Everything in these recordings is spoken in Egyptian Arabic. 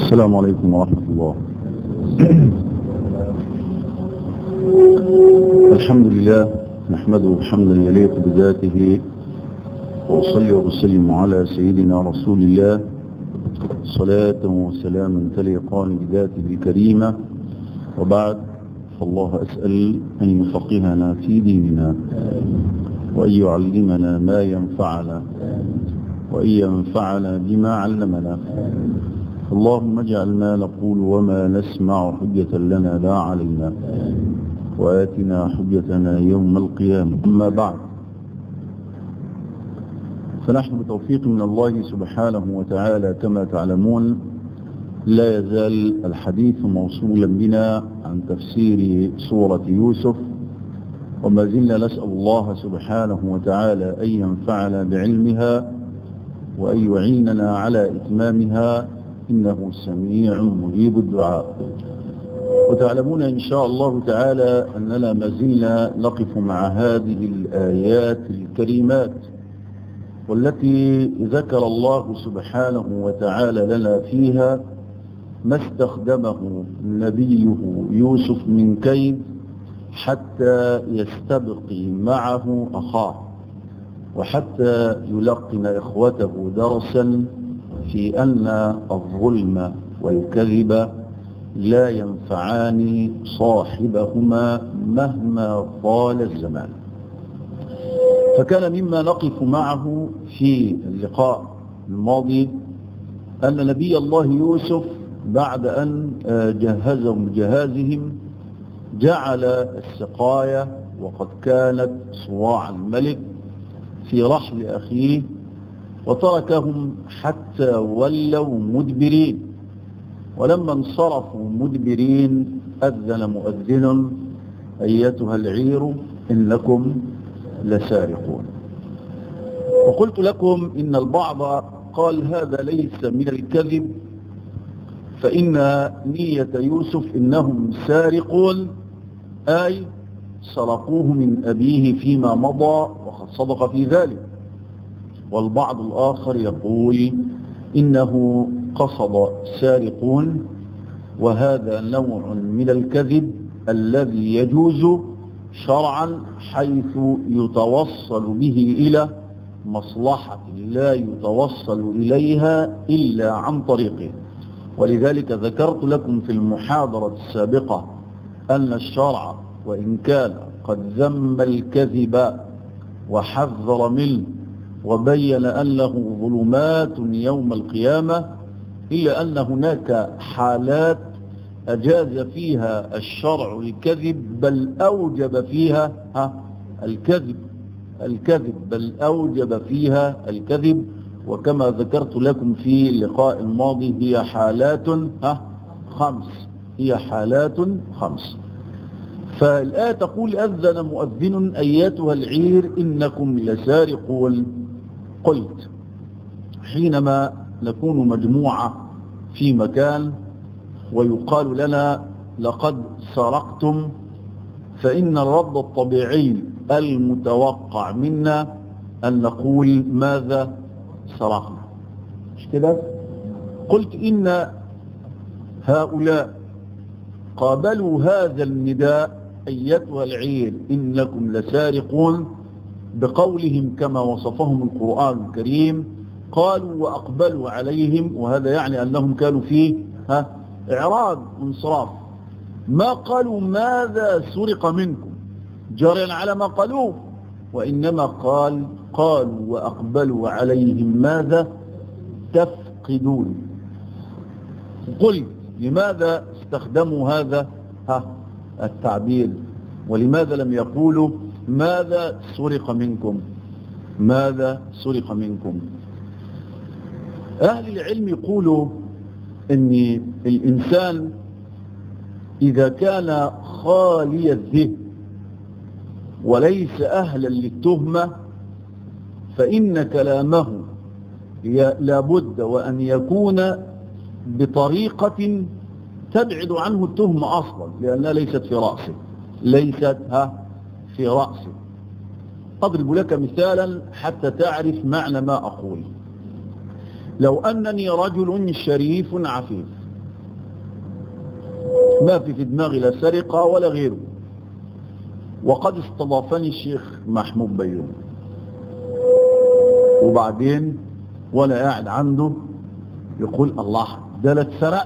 السلام عليكم ورحمة الله الحمد لله نحمده حمدا يليق بذاته وأصلي وأسلم على سيدنا رسول الله صلاة وسلاما تليقان بذاته الكريمة وبعد فالله أسأل أن يفقهنا في ديننا وأن يعلمنا ما ينفعنا وأن ينفعنا بما علمنا اللهم اجعل ما نقول وما نسمع حجة لنا لا علينا وآتنا حجتنا يوم القيامة أما بعد فنحن بتوفيق من الله سبحانه وتعالى كما تعلمون لا يزال الحديث موصولا بنا عن تفسير سورة يوسف وما زلنا نسأل الله سبحانه وتعالى أن ينفعنا بعلمها وأن يعيننا على إتمامها إنه سميع مجيب الدعاء وتعلمون إن شاء الله تعالى أننا ما زلنا نقف مع هذه الآيات الكريمات والتي ذكر الله سبحانه وتعالى لنا فيها ما استخدمه نبيه يوسف من كيد حتى يستبقي معه أخاه وحتى يلقن إخوته درسا في أن الظلم والكذب لا ينفعان صاحبهما مهما طال الزمان فكان مما نقف معه في اللقاء الماضي أن نبي الله يوسف بعد أن جهزهم بجهازهم جعل السقاية وقد كانت صواع الملك في رحل أخيه وتركهم حتى ولوا مدبرين ولما انصرفوا مدبرين أذن مؤذن أيتها العير إنكم لسارقون وقلت لكم إن البعض قال هذا ليس من الكذب فإن نية يوسف إنهم سارقون أي سرقوه من أبيه فيما مضى وقد صدق في ذلك والبعض الآخر يقول إنه قصد سارقون وهذا نوع من الكذب الذي يجوز شرعا حيث يتوصل به إلى مصلحة لا يتوصل إليها إلا عن طريقه ولذلك ذكرت لكم في المحاضرة السابقة أن الشرع وإن كان قد ذم الكذب وحذر منه وبين أنه ظلمات يوم القيامة إلا أن هناك حالات أجاز فيها الشرع الكذب بل أوجب فيها الكذب الكذب بل أوجب فيها الكذب وكما ذكرت لكم في اللقاء الماضي هي حالات خمس هي حالات خمس فالآية تقول أذن مؤذن أياتها العير إنكم لسارقون قلت حينما نكون مجموعة في مكان ويقال لنا لقد سرقتم فإن الرد الطبيعي المتوقع منا أن نقول ماذا سرقنا مش كده قلت إن هؤلاء قابلوا هذا النداء أيتها العير إنكم لسارقون بقولهم كما وصفهم القرآن الكريم قالوا وأقبلوا عليهم وهذا يعني أنهم كانوا فيه ها إعراض انصراف ما قالوا ماذا سرق منكم جريا على ما قالوه وإنما قال قالوا وأقبلوا عليهم ماذا تفقدون قل لماذا استخدموا هذا ها التعبير ولماذا لم يقولوا ماذا سرق منكم ماذا سرق منكم أهل العلم يقولوا أن الإنسان إذا كان خالي الذهن وليس أهلا للتهمة فإن كلامه لابد وأن يكون بطريقة تبعد عنه التهمة أصلا لأنها ليست في رأسه ليست ها في رأسه أضرب لك مثالا حتى تعرف معنى ما أقول لو أنني رجل شريف عفيف ما في في دماغي لا سرقة ولا غيره وقد استضافني الشيخ محمود بيوم وبعدين وانا قاعد عنده يقول الله ده لا اتسرقت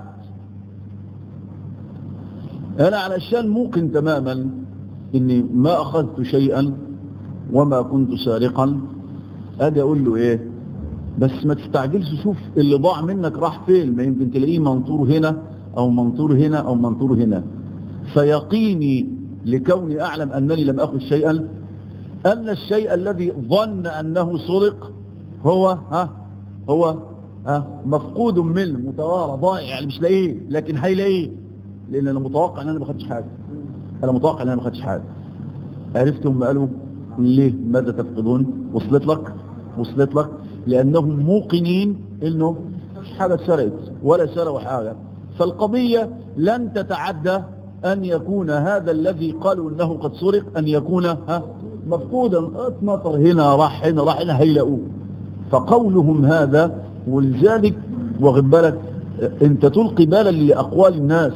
انا علشان موقن تماما اني ما اخذت شيئا وما كنت سارقا اجي اقول له ايه بس ما تستعجلش شوف اللي ضاع منك راح فين ما يمكن تلاقيه منطور هنا او منطور هنا او منطور هنا فيقيني لكوني اعلم انني لم اخذ شيئا ان الشيء الذي ظن انه سرق هو ها هو ها مفقود منه متوارى ضائع يعني مش لاقيه لكن هيلاقيه لان انا متوقع ان انا ما خدتش حاجه انا متوقع ان انا ما خدتش حاجه عرفت هم قالوا ليه ماذا تفقدون وصلت لك وصلت لك لانهم موقنين انه مش حاجه سرقت ولا سرقوا حاجه فالقضيه لن تتعدى ان يكون هذا الذي قالوا انه قد سرق ان يكون ها مفقودا اتمطر هنا راح هنا راح هنا هيلاقوه فقولهم هذا ولذلك واخد بالك انت تلقي بالا لاقوال الناس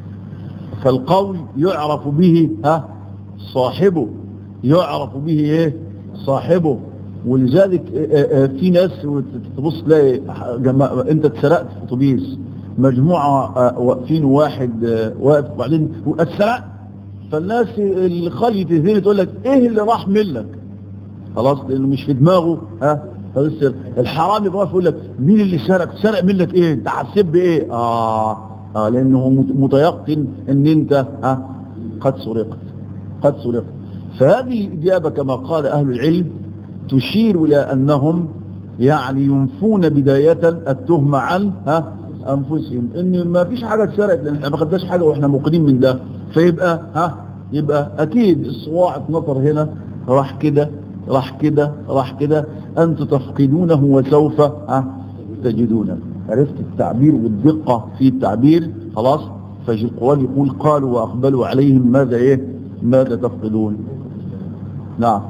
فالقول يعرف به ها صاحبه يعرف به ايه صاحبه ولذلك في ناس تبص تلاقي جماعة انت اتسرقت في اتوبيس مجموعة واقفين واحد واقف وبعدين اتسرقت فالناس اللي خالية الذهن تقول لك ايه اللي راح منك خلاص لانه مش في دماغه ها فبص الحرامي بقى يقول لك مين اللي سرق سرق منك ايه انت حسيت بايه اه اه لانه متيقن ان انت ها قد سرقت قد سرقت فهذه الإجابة كما قال أهل العلم تشير إلى أنهم يعني ينفون بداية التهمة عن ها أنفسهم إن ما فيش حاجة اتسرقت لأن احنا ما خدناش حاجة وإحنا موقنين من ده فيبقى ها يبقى أكيد الصواع اتنطر هنا راح كده راح كده راح كده أنتم تفقدونه وسوف ها تجدونه عرفت التعبير والدقة في التعبير خلاص فالقرآن يقول قالوا وأقبلوا عليهم ماذا إيه ماذا تفقدون نعم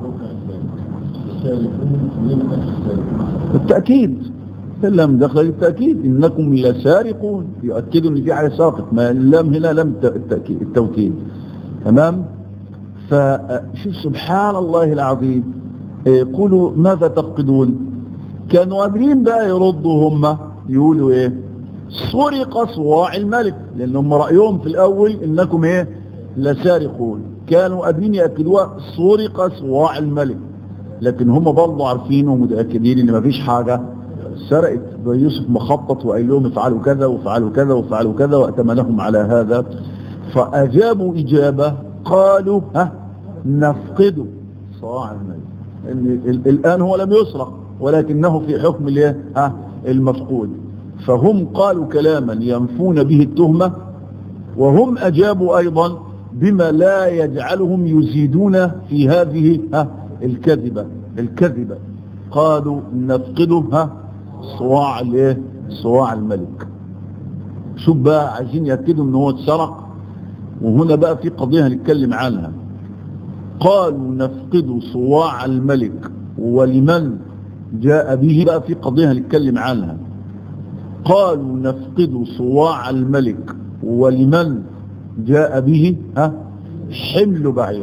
بالتأكيد لم دخل التأكيد إنكم لسارقون يؤكدوا أن في حاجة ساقط ما لم هنا لم التأكيد التوكيد تمام فشوف سبحان الله العظيم يقولوا ماذا تفقدون كانوا قادرين بقى يردوا هم يقولوا ايه سرق صواع الملك لان هم رأيهم في الاول انكم ايه لسارقون كانوا قادرين يأكدوها سرق صواع الملك لكن هم برضه عارفين ومتأكدين ان مفيش حاجة سرقت يوسف مخطط وقال لهم افعلوا كذا وافعلوا كذا وافعلوا كذا واتمنهم على هذا فأجابوا إجابة قالوا ها نفقد صواع الملك إن الآن هو لم يسرق ولكنه في حكم الايه ها المفقود فهم قالوا كلاما ينفون به التهمة وهم أجابوا أيضا بما لا يجعلهم يزيدون في هذه ها الكذبة الكذبة قالوا نفقده ها صواع الايه صواع الملك شوف بقى عايزين يأكدوا ان هو اتسرق وهنا بقى في قضية هنتكلم عنها قالوا نفقد صواع الملك ولمن جاء به بقى في قضية هنتكلم عنها قالوا نفقد صواع الملك ولمن جاء به ها حمل بعير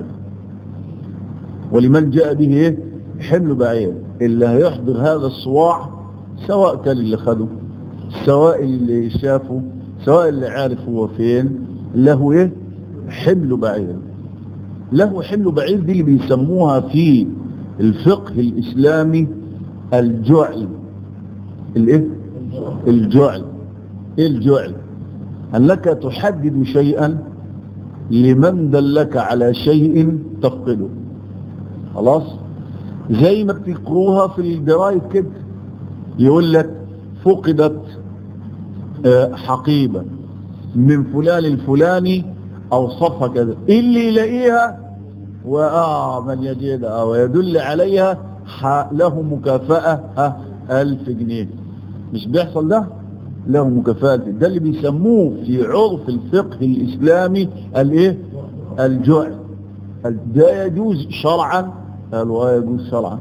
ولمن جاء به ايه حمل بعير اللي هيحضر هذا الصواع سواء كان اللي خده سواء اللي شافه سواء اللي عارف هو فين له ايه حمل بعير له حمل بعير دي اللي بيسموها في الفقه الاسلامي الجعل الايه الجعل ايه الجعل انك تحدد شيئا لمن دلك على شيء تفقده خلاص زي ما بتقروها في الجرايد كده يقول لك فقدت حقيبة من فلان الفلاني اوصفها كذا اللي يلاقيها وآه من يجدها ويدل عليها له مكافأة ها ألف جنيه مش بيحصل ده له مكافأة ده اللي بيسموه في عرف الفقه الإسلامي الايه الجعل ده يجوز شرعا قالوا اه يجوز شرعا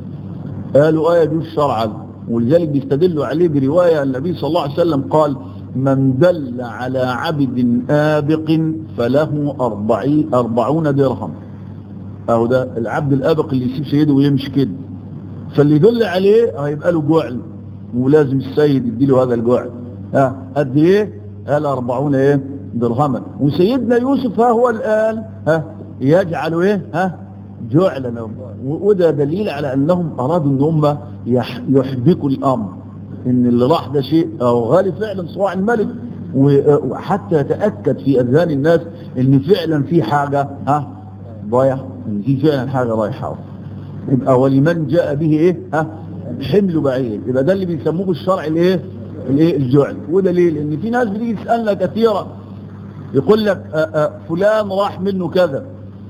قالوا اه يجوز شرعا ولذلك بيستدلوا عليه برواية النبي صلى الله عليه وسلم قال من دل على عبد آبق فله أربعين أربعون درهم أهو ده العبد الآبق اللي يسيب سيده ويمشي كده فاللي يدل عليه هيبقى له جعل ولازم السيد يديله هذا الجعل ها قد ايه قال أربعون ايه درهما وسيدنا يوسف ها هو الآن ها يجعل ايه ها جعلا وده دليل على انهم ارادوا ان هم يحبكوا الامر ان اللي راح ده شيء او غالي فعلا صراع الملك وحتى يتاكد في اذهان الناس ان فعلا في حاجه ها ضايع ان في فعلا حاجه رايحه يبقى ولمن جاء به ايه ها حمل بعير يبقى ده اللي بيسموه الشرع الايه الايه الجعل وده ليه لان في ناس بتيجي تسالنا كثيرا يقول لك آآ آآ فلان راح منه كذا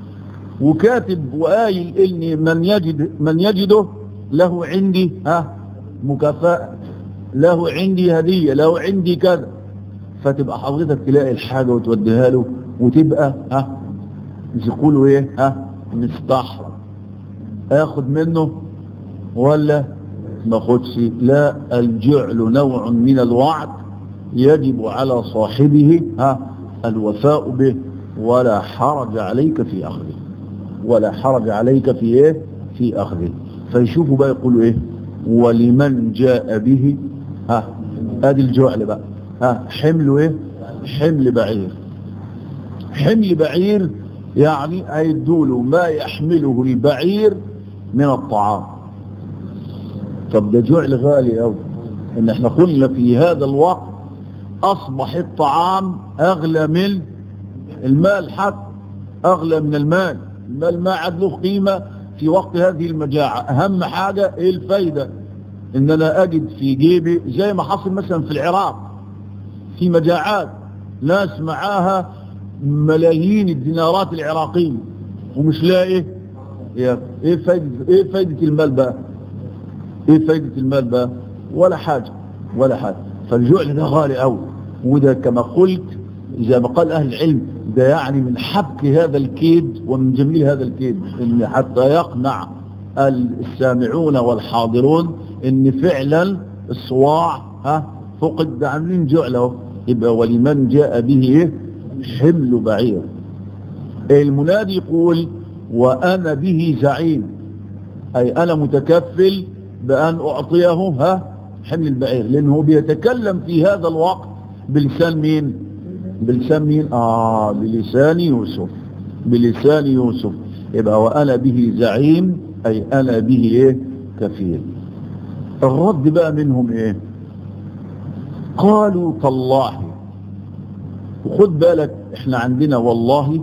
وكاتب وقايل ان من يجد من يجده له عندي ها مكافأة له عندي هدية له عندي كذا فتبقى حضرتك تلاقي الحاجة وتوديها له وتبقى ها يقولوا ايه ها مستحرم اخد منه ولا ما خدش لا الجعل نوع من الوعد يجب على صاحبه ها الوفاء به ولا حرج عليك في اخذه ولا حرج عليك في ايه في اخذه فيشوفوا بقى يقولوا ايه ولمن جاء به ها ادي الجعل بقى ها حمل ايه حمل بعير حمل بعير يعني هيدوله ما يحمله البعير من الطعام طب ده جعل غالي قوي ان احنا قلنا في هذا الوقت اصبح الطعام اغلى من المال حتى اغلى من المال المال ما عاد له قيمة في وقت هذه المجاعة اهم حاجة ايه الفايدة ان انا اجد في جيبي زي ما حصل مثلا في العراق في مجاعات ناس معاها ملايين الدينارات العراقية ومش لاقي ايه ايه فايدة ايه فايدة المال بقى ايه فايدة المال بقى ولا حاجة ولا حاجة فالجعل ده غالي قوي وده كما قلت زي ما قال اهل العلم ده يعني من حبك هذا الكيد ومن جميل هذا الكيد ان حتى يقنع السامعون والحاضرون ان فعلا الصواع ها فقد ده عاملين جعله يبقى ولمن جاء به ايه حمل بعير المنادي يقول وانا به زعيم اي انا متكفل بان اعطيه ها حمل البعير لانه بيتكلم في هذا الوقت بلسان مين بلسان مين اه بلسان يوسف بلسان يوسف يبقى وانا به زعيم اي انا به ايه كفيل الرد بقى منهم ايه قالوا تالله وخد بالك احنا عندنا والله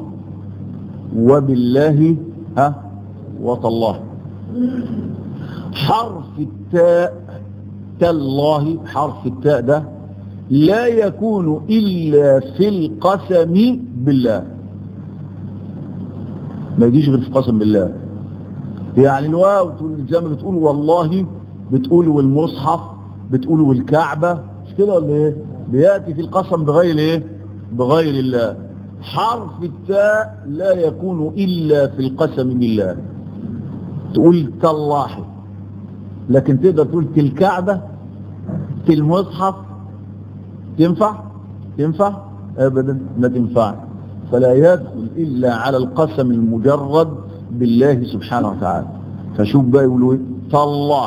وبالله ها وتالله حرف التاء تالله حرف التاء ده لا يكون إلا في القسم بالله ما يجيش غير في القسم بالله يعني الواو زي ما بتقول والله بتقول والمصحف بتقول والكعبة مش كده ولا ايه بيأتي في القسم بغير ايه بغير الله حرف التاء لا يكون إلا في القسم بالله تقول تالله لكن تقدر تقول الكعبة المصحف تنفع تنفع ابدا ما تنفع فلا يدخل الا على القسم المجرد بالله سبحانه وتعالى فشوف بقى يقولوا تالله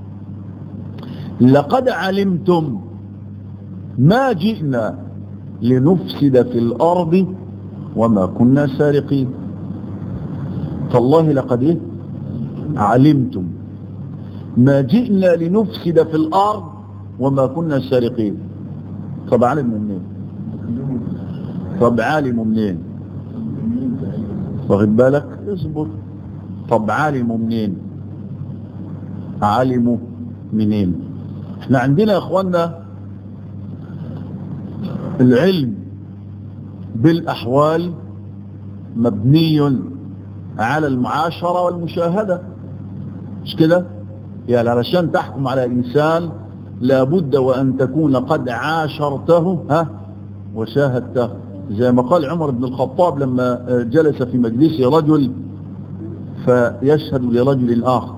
لقد علمتم ما جئنا لنفسد في الارض وما كنا سارقين تالله لقد ايه علمتم ما جئنا لنفسد في الارض وما كنا سارقين طب علموا منين طب علموا منين واخد بالك اصبر طب علموا منين علموا منين احنا عندنا يا اخوانا العلم بالاحوال مبني على المعاشرة والمشاهدة مش كده يعني علشان تحكم على انسان لابد وأن تكون قد عاشرته ها وشاهدته زي ما قال عمر بن الخطاب لما جلس في مجلس رجل فيشهد لرجل آخر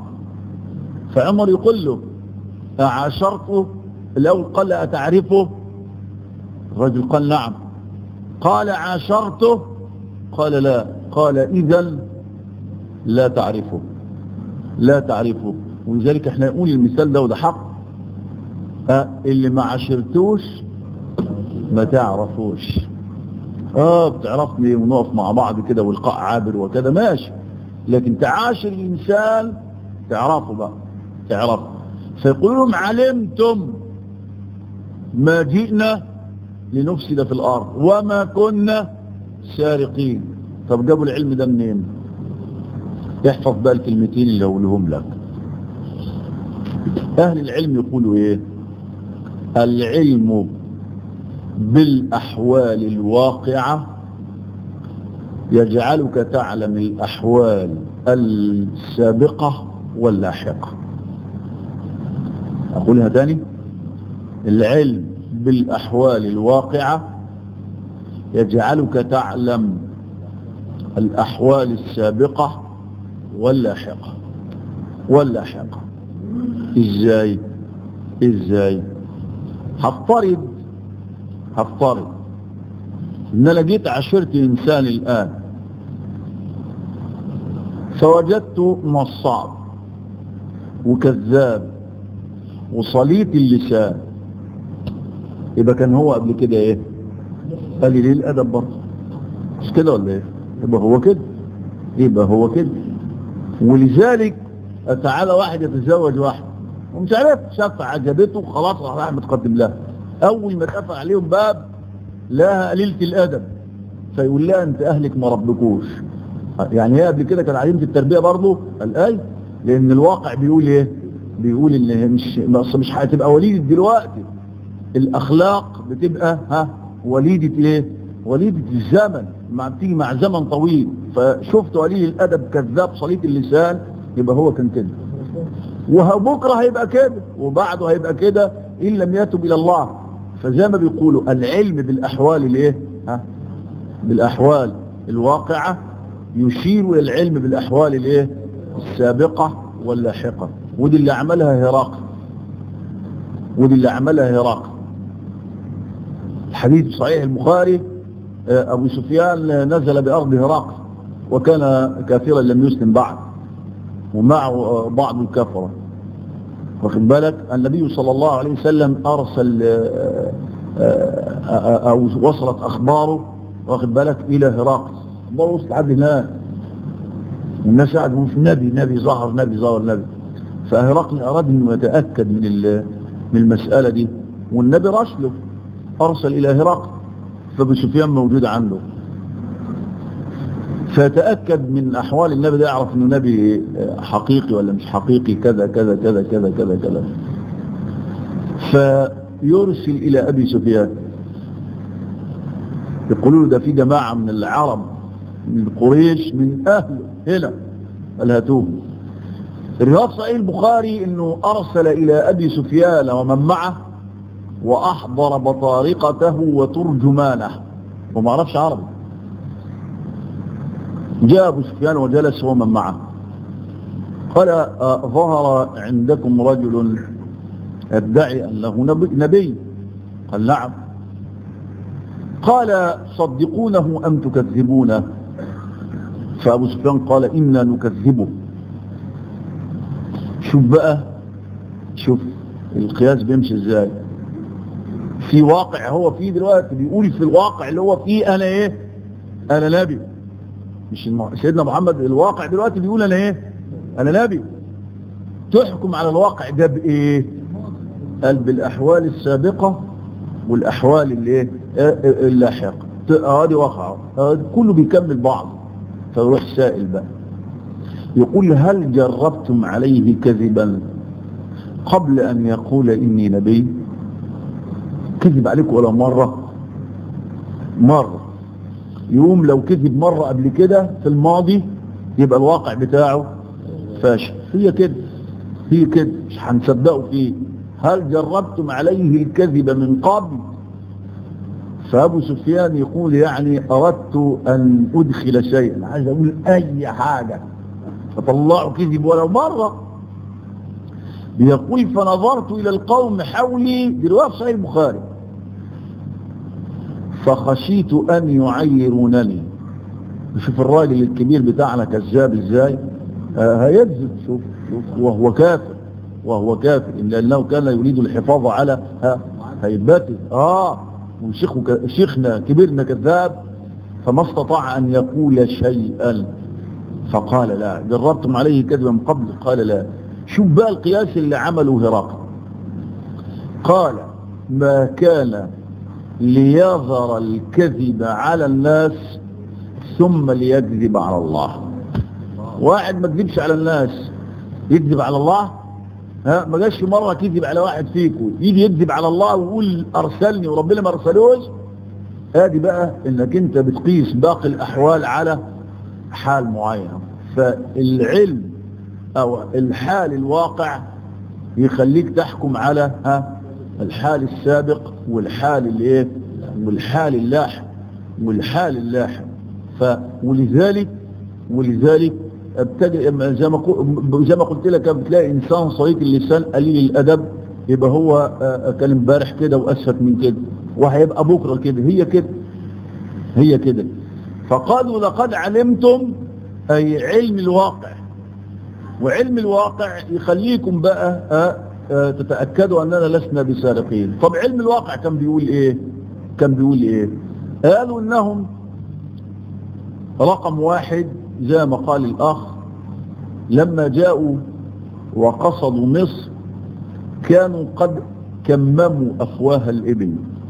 فعمر يقول له أعاشرته الأول قال أتعرفه الرجل قال نعم قال عاشرته قال لا قال إذا لا تعرفه لا تعرفه ولذلك احنا نقول المثال ده وده حق اه اللي ما عاشرتوش ما تعرفوش اه بتعرفني ونقف مع بعض كده والقاء عابر وكذا ماشي لكن تعاشر الإنسان تعرفه بقى تعرفه فيقولون علمتم ما جئنا لنفسد في الأرض وما كنا سارقين طب جابوا العلم ده منين احفظ بقى الكلمتين اللي هقولهم لك أهل العلم يقولوا إيه العلم بالأحوال الواقعة يجعلك تعلم الأحوال السابقة واللاحقة أقولها تاني العلم بالأحوال الواقعة يجعلك تعلم الأحوال السابقة واللاحقة واللاحقة إزاي إزاي هفترض هفترض إن أنا جيت عشرت إنسان الآن فوجدت نصاب وكذاب وصليت اللسان يبقى كان هو قبل كده ايه قال لي ليه الادب برضه مش كده ولا ايه يبقى هو كده يبقى هو كده ولذلك تعالى واحد يتزوج واحد ومش عارف شاف عجبته خلاص راح متقدم لها اول ما اتقفل عليهم باب لها قليله الادب فيقول لها انت اهلك ما ربكوش يعني هي قبل كده كان عليمه التربيه برضه قال اي لان الواقع بيقول ايه بيقول ان مش مش هتبقى وليده دلوقتي الاخلاق بتبقى ها وليده ايه وليده الزمن مع بتيجي مع زمن طويل فشفت ولي الادب كذاب صليت اللسان يبقى هو كان كده وبكره هيبقى كده وبعده هيبقى كده ان لم يتب الى الله فزي ما بيقولوا العلم بالاحوال الايه ها بالاحوال الواقعه يشير الى العلم بالاحوال الايه السابقه واللاحقه ودي اللي عملها هرقل ودي اللي عملها هرقل الحديث صحيح البخاري أبو سفيان نزل بأرض هرقل وكان كافرا لم يسلم بعد ومعه بعض الكفرة واخد بالك النبي صلى الله عليه وسلم أرسل أو وصلت أخباره واخد بالك إلى هرقل الله وصل عبد هناك والناس قاعدوا في نبي نبي ظهر نبي ظهر نبي فهرقل أراد أنه يتأكد من من المسألة دي والنبي رسله أرسل إلى هرقل فابو سفيان موجود عنده فتأكد من أحوال النبي ده يعرف أنه نبي حقيقي ولا مش حقيقي كذا كذا كذا كذا كذا كذا فيرسل إلى أبي سفيان يقولوا ده في جماعة من العرب من قريش من أهله هنا الهتوه رياض صحيح البخاري أنه أرسل إلى أبي سفيان ومن معه وأحضر بطارقته وترجمانه وما عرفش عربي جاء أبو سفيان وجلس ومن معه قال آه ظهر عندكم رجل يدعي أنه نبي قال نعم قال صدقونه أم تكذبونه فأبو سفيان قال إنا نكذبه شوف بقى شوف القياس بيمشي ازاي في واقع هو فيه دلوقتي بيقول في الواقع اللي هو فيه انا ايه انا نبي مش الم... سيدنا محمد الواقع دلوقتي بيقول انا ايه انا نبي تحكم على الواقع ده بايه قال بالاحوال السابقة والاحوال اللي ايه اللاحقة هذه واقع كله بيكمل بعض فيروح سائل بقى يقول هل جربتم عليه كذبا قبل ان يقول اني نبي كذب عليك ولا مرة مرة يوم لو كذب مرة قبل كده في الماضي يبقى الواقع بتاعه فاشل هي كده هي كده مش هنصدقه فيه هل جربتم عليه الكذب من قبل فأبو سفيان يقول يعني أردت أن أدخل شيئا عايز أقول أي حاجة فطلعوا كذب ولو مرة بيقول فنظرت إلى القوم حولي دلوقتي صحيح البخاري فخشيت أن يعيرونني شوف الراجل الكبير بتاعنا كذاب ازاي آه هيكذب شوف شوف وهو كافر وهو كافر لأنه كان يريد الحفاظ على هيبته آه وشيخه شيخنا كبيرنا كذاب فما استطاع أن يقول شيئا فقال لا جربتم عليه كذبا من قبل قال لا شوف بقى القياس اللي عمله هرقل قال ما كان ليظهر الكذب على الناس ثم ليكذب على الله واحد ما كذبش على الناس يكذب على الله ها ما جاش مره كذب على واحد فيكم يجي يكذب على الله ويقول ارسلني وربنا ما ارسلوش ادي بقى انك انت بتقيس باقي الاحوال على حال معين فالعلم او الحال الواقع يخليك تحكم على ها الحال السابق والحال الايه والحال اللاحق والحال اللاحق ف ولذلك ولذلك ابتدئ زي ما زي ما قلت لك بتلاقي انسان صديق اللسان قليل الادب يبقى هو كان امبارح كده واسفت من كده وهيبقى بكره كده هي كده هي كده فقالوا لقد علمتم اي علم الواقع وعلم الواقع يخليكم بقى تتاكدوا اننا لسنا بسارقين طب علم الواقع كان بيقول ايه كان بيقول ايه قالوا انهم رقم واحد زي ما قال الأخ لما جاءوا وقصدوا مصر كانوا قد كمموا أفواه الإبل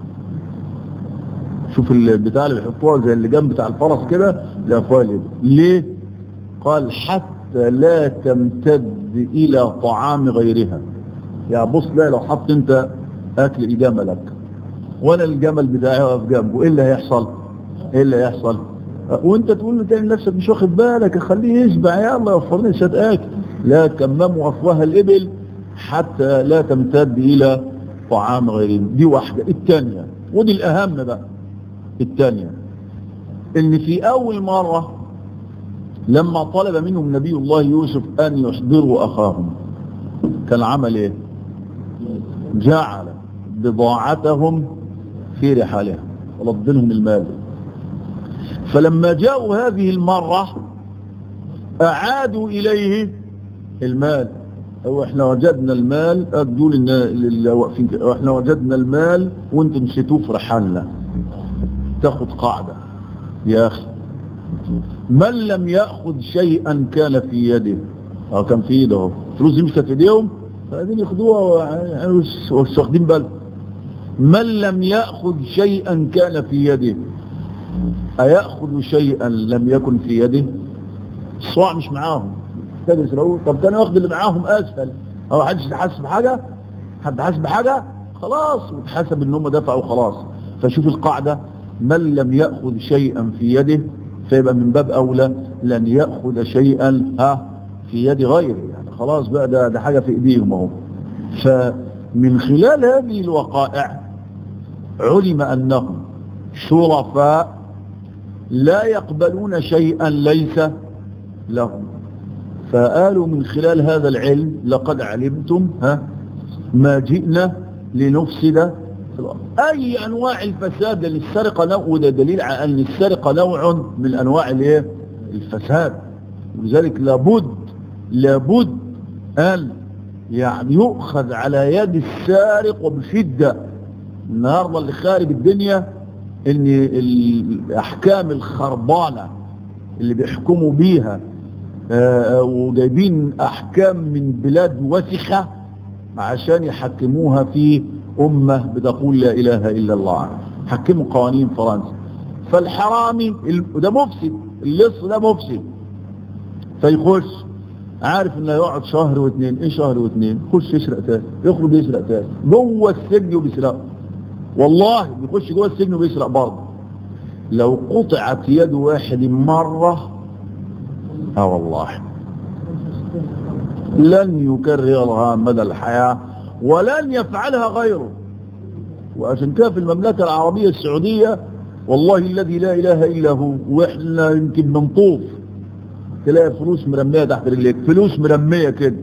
شوف البتاع اللي بيحطوها زي اللي جنب بتاع الفرس كده لأفواه الإبل ليه؟ قال حتى لا تمتد إلى طعام غيرها يا بص لا لو حط انت أكل جملك وانا الجمل بتاعي واقف جنبه ايه اللي هيحصل ايه اللي هيحصل وانت تقول له تاني نفسك مش واخد بالك خليه يشبع يلا يوفر لي شويه اكل لا كمموا افواه الابل حتى لا تمتد الى طعام غيرهم دي واحده الثانيه ودي الاهم بقى الثانيه ان في اول مره لما طلب منهم نبي الله يوسف ان يحضروا اخاهم كان عمل ايه جعل بضاعتهم في رحالها ورد لهم المال فلما جاءوا هذه المرة أعادوا إليه المال أو احنا وجدنا المال أدوا لنا واقفين احنا وجدنا المال وانتم نسيتوه في رحالنا تاخد قاعدة يا أخي من لم يأخذ شيئا كان في يده أو كان في يده فلوس دي مش كانت في ايديهم فقاعدين ياخدوها مش واخدين بالهم من لم يأخذ شيئا كان في يده أيأخذ شيئا لم يكن في يده الصواع مش معاهم تجلس رؤوس طب كانوا ياخد اللي معاهم أسهل أو حدش يتحسب حاجة حد حاسب حاجة خلاص وتحسب ان هم دفعوا خلاص فشوف القاعدة من لم يأخذ شيئا في يده فيبقى من باب أولى لن يأخذ شيئا ها في يد غيره يعني خلاص بقى ده, ده حاجة في إيديهم اهو فمن خلال هذه الوقائع علم أنهم شرفاء لا يقبلون شيئا ليس لهم فقالوا من خلال هذا العلم لقد علمتم ها ما جئنا لنفسد أي أنواع الفساد لأن السرقة نوع وده دليل على أن السرقة نوع من أنواع الايه الفساد ولذلك لابد لابد أن يعني يؤخذ على يد السارق وبشدة النهاردة اللي خارج الدنيا ان الاحكام الخربانة اللي بيحكموا بيها وجايبين احكام من بلاد وسخة عشان يحكموها في امة بتقول لا اله الا الله حكموا قوانين فرنسا فالحرامي ده مفسد اللص ده مفسد فيخش عارف انه يقعد شهر واثنين ايه شهر واثنين يخش يسرق تاني يخرج يسرق تاني جوه السجن وبيسرق والله بيخش جوه السجن وبيسرق برضه لو قطعت يد واحد مرة اه والله لن يكررها مدى الحياة ولن يفعلها غيره وعشان كده في المملكة العربية السعودية والله الذي لا إله إلا هو وإحنا يمكن بنطوف تلاقي فلوس مرمية تحت رجليك فلوس مرمية كده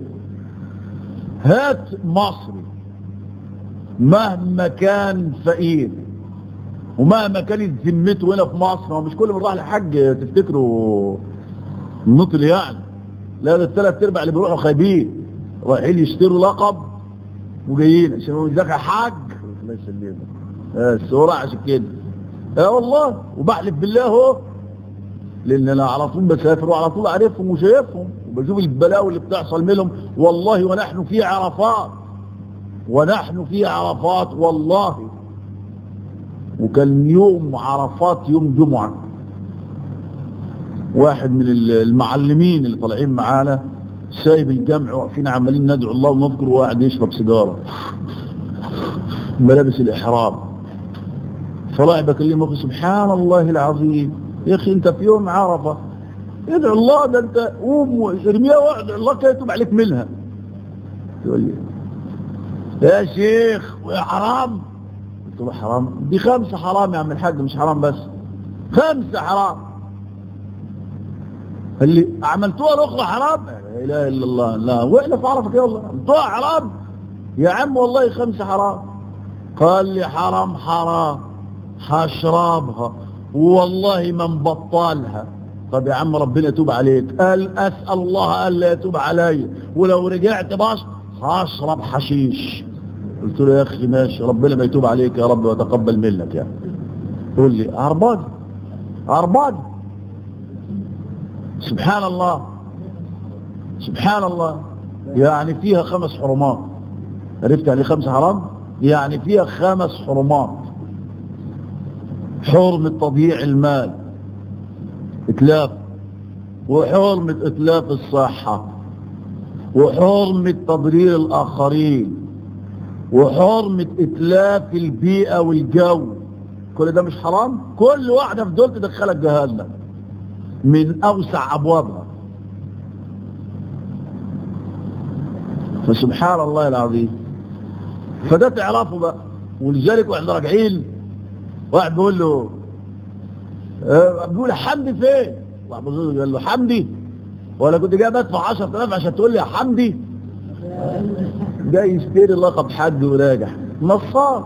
هات مصري مهما كان فقير ومهما كانت ذمته هنا في مصر هو مش كل من راح لحج تفتكروا نطل يعني لا ده الثلاث ارباع اللي بيروحوا خايبين رايحين يشتروا لقب وجايين عشان هو ذاك حاج الله يسلمك بس هو راح عشان كده اه والله وبحلف بالله اهو لان انا على طول بسافر وعلى طول عارفهم وشايفهم وبشوف البلاوي اللي بتحصل منهم والله ونحن في عرفات ونحن في عرفات والله وكان يوم عرفات يوم جمعة واحد من المعلمين اللي طالعين معانا سايب الجمع واقفين عمالين ندعو الله ونذكر وقاعد يشرب سيجاره ملابس الإحرام فراح بكلمه سبحان الله العظيم يا أخي أنت في يوم عرفة ادعو الله ده أنت قوم وارميها وادعو الله كده يتوب عليك منها يقول لي يا شيخ ويا حرام قلت له حرام دي خمسة حرام يا عم الحاج مش حرام بس خمسة حرام قال لي عملتوها الأخرى حرام لا إله إلا الله لا وإحنا في عرفة يا الله عملتوها حرام يا عم والله خمسة حرام قال لي حرام حرام هشربها والله ما نبطلها طب يا عم ربنا يتوب عليك قال أسأل الله ألا يتوب علي ولو رجعت باش هشرب حشيش قلت له يا أخي ماشي ربنا ما يتوب عليك يا رب ويتقبل منك يعني يقول لي عرباج عرباج سبحان الله سبحان الله يعني فيها خمس حرمات عرفت يعني خمس حرام يعني فيها خمس حرمات حرمة تضييع المال اتلاف وحرمة اتلاف الصحة وحرمة تضرير الآخرين وحرمة اتلاف البيئة والجو كل ده مش حرام كل واحدة في دول تدخلك جهنم من أوسع أبوابها فسبحان الله العظيم فده تعرفه بقى ولذلك واحنا راجعين واحد بيقول له أه بيقول حمدي فين واحد قال له حمدي ولا كنت جاي بدفع 10000 عشان تقول لي يا حمدي جاي يشتري لقب حد وراجع نصاب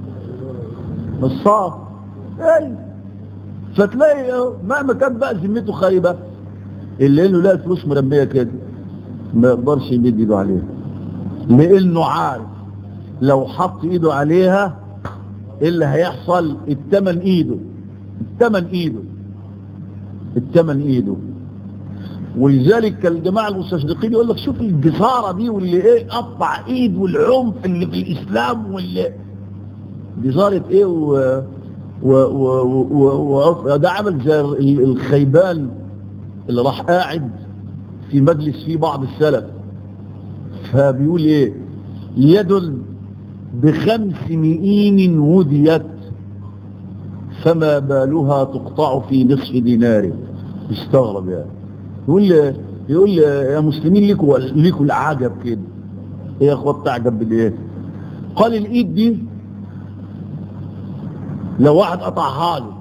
نصاب اي فتلاقي مهما كان بقى ذمته خايبه اللي انه لا الفلوس مرميه كده ما يقدرش يمد ايده عليها لانه عارف لو حط ايده عليها ايه اللي هيحصل التمن ايده التمن ايده التمن ايده ولذلك الجماعة المستشرقين يقول لك شوف الجسارة دي واللي ايه قطع ايد والعنف اللي في الاسلام واللي جسارة ايه و و و و ده عمل زي الخيبان اللي راح قاعد في مجلس فيه بعض السلف فبيقول ايه يد بخمس مئين وديت فما بالها تقطع في نصف دينار استغرب يعني يقول لي يقول لي يا مسلمين ليكوا ليكوا العجب كده ايه يا اخوات تعجب بالايه قال الايد دي لو واحد قطعها له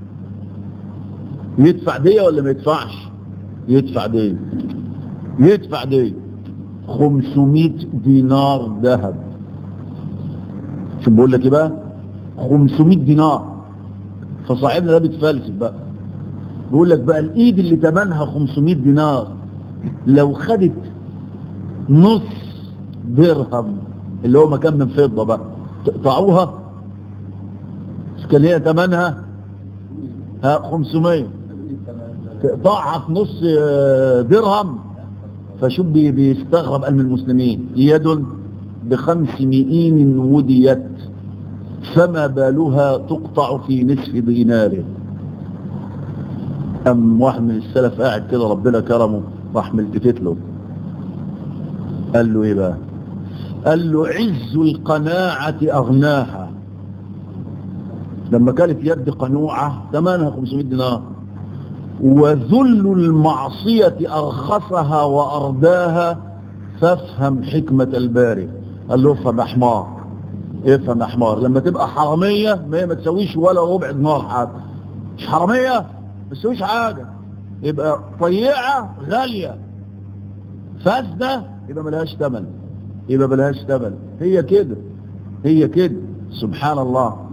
يدفع دية ولا ما يدفعش يدفع دية يدفع دية 500 دينار ذهب شو بقول لك ايه بقى 500 دينار فصاحبنا ده بيتفلسف بقى بيقول لك بقى الايد اللي تمنها 500 دينار لو خدت نص درهم اللي هو مكان من فضة بقى تقطعوها كان هي تمنها ها 500 تقطعها في نص درهم فشوف بيستغرب أن المسلمين يد بخمس مئين وديت فما بالها تقطع في نصف دينار أم واحد من السلف قاعد كده ربنا كرمه راح ملتفت له قال له ايه بقى قال له عز القناعة أغناها لما كانت يد قنوعة ثمنها 500 دينار وذل المعصية أرخصها وأرداها فافهم حكمة الباري قال له افهم يا حمار افهم يا حمار لما تبقى حرامية ما هي ما تسويش ولا ربع دينار حتى مش حرامية ما تسويش حاجة يبقى طيعة غالية فاسدة يبقى ملهاش ثمن يبقى ملهاش ثمن هي كده هي كده سبحان الله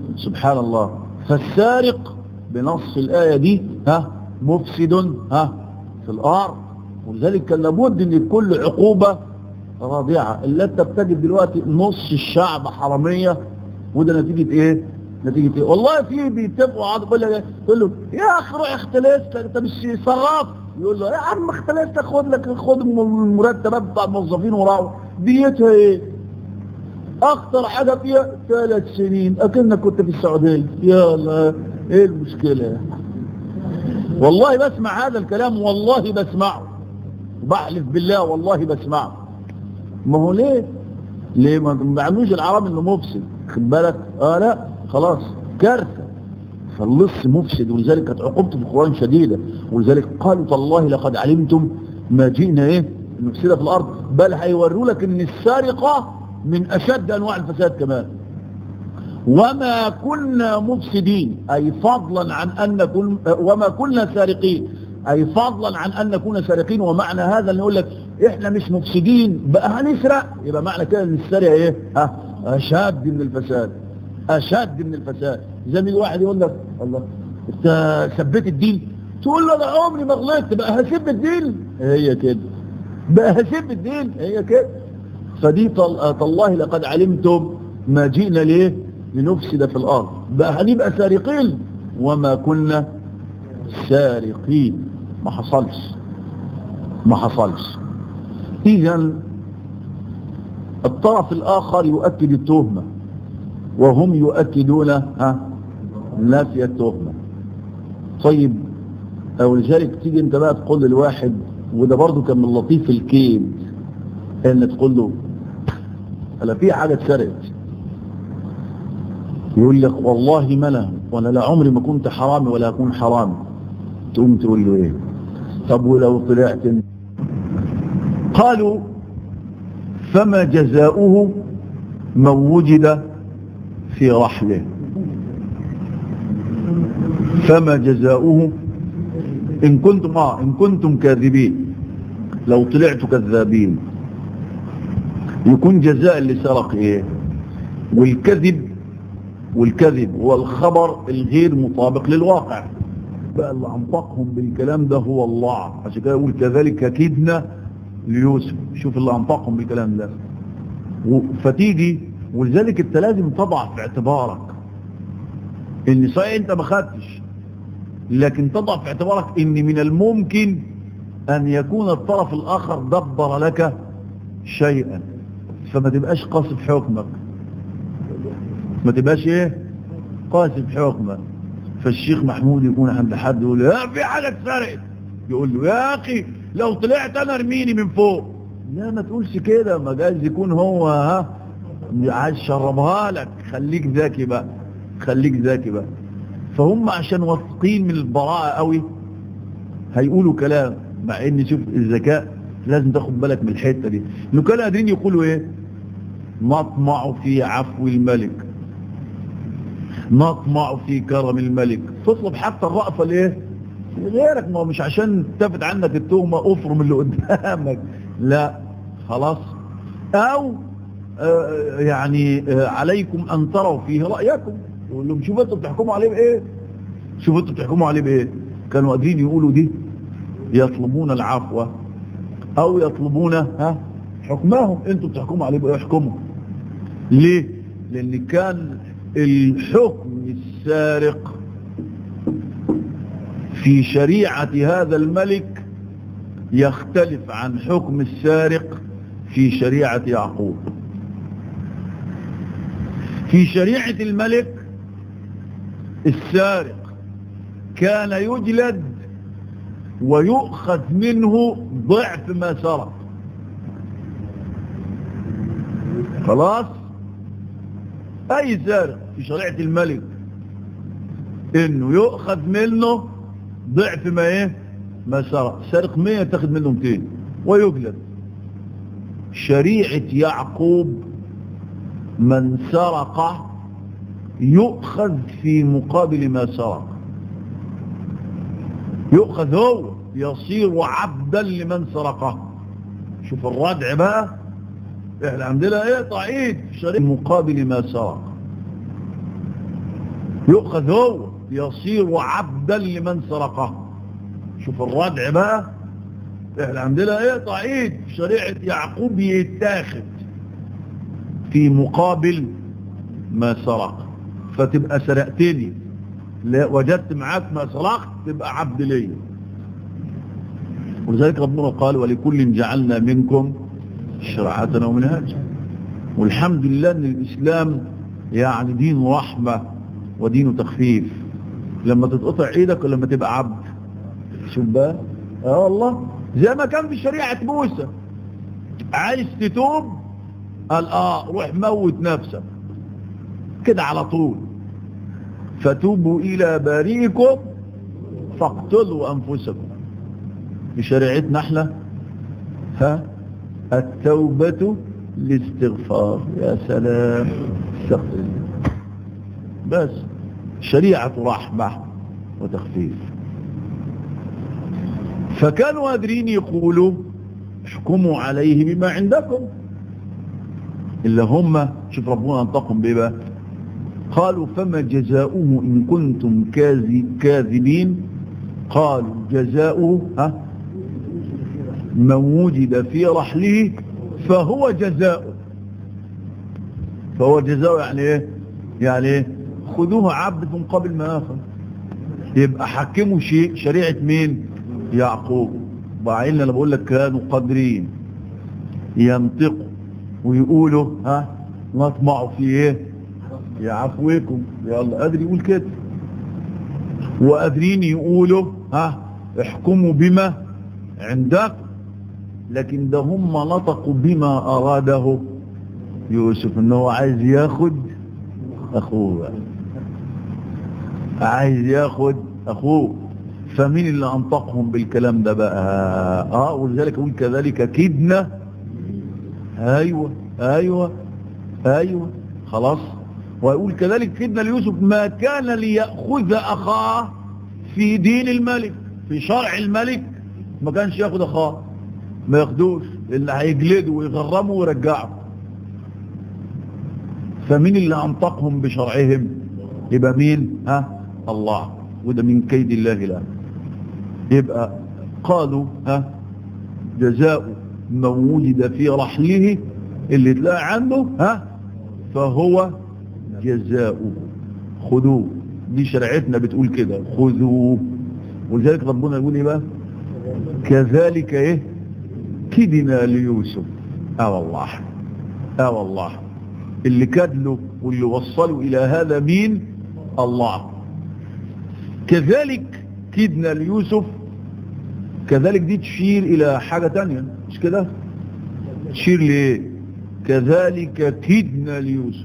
سبحان الله فالسارق بنص الآية دي ها مفسد ها في الأرض ولذلك كان لابد ان كل عقوبة رادعة اللي انت بتجد دلوقتي نص الشعب حرامية وده نتيجة ايه نتيجة ايه والله في بيتفقوا عاد يقول لك يقول له يا اخي روح اختلست انت مش صراف يقول له يا عم اختلست خد لك خد المرتبات بتاع الموظفين وراهم ديتها ايه اخطر حاجة فيها ثلاث سنين اكنك كنت في السعودية يلا ايه المشكلة والله بسمع هذا الكلام والله بسمعه بحلف بالله والله بسمعه ما هو ليه ليه ما بيعملوش العرب انه مفسد خد بالك اه لا خلاص كارثة فاللص مفسد ولذلك كانت عقوبته في القرآن شديدة ولذلك قالوا تالله لقد علمتم ما جئنا ايه نفسد في الارض بل هيوروا لك ان السارقة من اشد انواع الفساد كمان وما كنا مفسدين اي فضلا عن ان نكون وما كنا سارقين اي فضلا عن ان نكون سارقين ومعنى هذا اللي يقول لك احنا مش مفسدين بقى هنسرق يبقى معنى كده ان السرقه ايه ها اشد من الفساد اشد من الفساد زي ما واحد يقول لك الله انت سبيت الدين تقول له انا عمري ما غلطت بقى هسب الدين هي كده بقى هسب الدين هي كده فدي طل... تالله لقد علمتم ما جئنا ليه لنفسد في الارض بقى هنبقى سارقين وما كنا سارقين ما حصلش ما حصلش اذا الطرف الاخر يؤكد التهمة وهم يؤكدون ها نفي التهمة طيب ولذلك تيجي انت بقى تقول للواحد وده برضو كان من لطيف الكيد ان تقول له هلا في حاجة اتسرقت يقول لك والله ما انا ولا لا عمري ما كنت حرامي ولا اكون حرامي تقوم تقول له ايه طب ولو طلعت قالوا فما جزاؤه من وجد في رحله فما جزاؤه إن كنتم آه إن كنتم كاذبين لو طلعتوا كذابين يكون جزاء اللي سرق إيه والكذب والكذب والخبر الغير مطابق للواقع بقى اللي أنطقهم بالكلام ده هو الله عشان كده يقول كذلك كدنا ليوسف شوف اللي أنطقهم بالكلام ده فتيجي ولذلك انت لازم تضع في اعتبارك ان صحيح انت ما خدتش لكن تضع في اعتبارك ان من الممكن ان يكون الطرف الاخر دبر لك شيئا فما تبقاش قاسي في حكمك ما تبقاش ايه قاسي في حكمك فالشيخ محمود يكون عند حد يقول له في حاجة اتسرقت يقول له يا اخي لو طلعت انا ارميني من فوق لا ما تقولش كده ما جايز يكون هو ها عايز شربها لك خليك ذكي بقى خليك ذكي بقى فهم عشان واثقين من البراءة قوي هيقولوا كلام مع ان شوف الذكاء لازم تاخد بالك من الحتة دي انه كانوا قادرين يقولوا ايه نطمع في عفو الملك نطمع في كرم الملك تطلب حتى الرأفة ليه غيرك ما مش عشان تفت عنك التهمة افرم اللي قدامك لا خلاص او يعني عليكم ان تروا فيه رأيكم يقول لهم شوفوا انتوا بتحكموا عليه بايه شوفوا انتوا بتحكموا عليه بايه كانوا قادرين يقولوا دي يطلبون العفو او يطلبون ها حكمهم انتوا بتحكموا عليه بايه احكموا ليه لان كان الحكم السارق في شريعة هذا الملك يختلف عن حكم السارق في شريعة يعقوب في شريعة الملك السارق كان يجلد ويؤخذ منه ضعف ما سرق خلاص اي سارق في شريعة الملك انه يؤخذ منه ضعف ما ايه ما سرق سارق 100 تاخذ منه 200 ويجلد شريعة يعقوب من سرق يؤخذ في مقابل ما سرق يؤخذ هو يصير عبدا لمن سرقه شوف الردع بقى احنا عندنا ايه طعيد شريك مقابل ما سرق يؤخذ هو يصير عبدا لمن سرقه شوف الردع بقى احنا عندنا ايه تعيد شريعة يعقوب يتاخد في مقابل ما سرق فتبقى سرقتني لا وجدت معاك ما سرقت تبقى عبد ليا ولذلك ربنا قال ولكل جعلنا منكم شرعة ومنهاجا والحمد لله ان الاسلام يعني دين رحمة ودين تخفيف لما تتقطع ايدك ولما تبقى عبد شوف بقى اه والله زي ما كان في شريعة موسى عايز تتوب قال اه روح موت نفسك كده على طول فتوبوا الى بارئكم فاقتلوا انفسكم في شريعتنا احنا ها التوبة الاستغفار يا سلام استغفر بس شريعة رحمة وتخفيف فكانوا قادرين يقولوا احكموا عليه بما عندكم إلا هم شوف ربنا انطقهم بيه بقى قالوا فما جزاؤه إن كنتم كاذبين قالوا جزاؤه ها من وجد في رحله فهو جزاؤه فهو جزاؤه يعني ايه يعني ايه خذوه عبد من قبل ما اخر يبقى حكموا شيء شريعة مين يعقوب بعين انا بقول لك كانوا قادرين ينطقوا ويقولوا ها نطمعوا في ايه يا عفوكم يلا قادر يقول كده وقادرين يقولوا ها احكموا بما عندكم لكن ده هم نطقوا بما اراده يوسف انه عايز ياخد اخوه عايز ياخد اخوه فمين اللي انطقهم بالكلام ده بقى اه ولذلك اقول كذلك كدنا ايوه ايوه ايوه خلاص ويقول كذلك كدنا ليوسف ما كان ليأخذ اخاه في دين الملك في شرع الملك ما كانش ياخد اخاه ما ياخدوش اللي هيجلده ويغرمه ويرجعه فمين اللي انطقهم بشرعهم يبقى مين ها الله وده من كيد الله لا يبقى قالوا ها جزاء من وجد في رحله اللي تلاقى عنه ها فهو جزاؤه خذوه دي شرعتنا بتقول كده خذوه ولذلك ربنا يقول ايه بقى كذلك ايه كدنا ليوسف اه والله اه والله اللي كدله واللي وصلوا الى هذا مين الله كذلك كدنا ليوسف كذلك دي تشير الى حاجة تانية مش كده تشير ليه كذلك كدنا ليوسف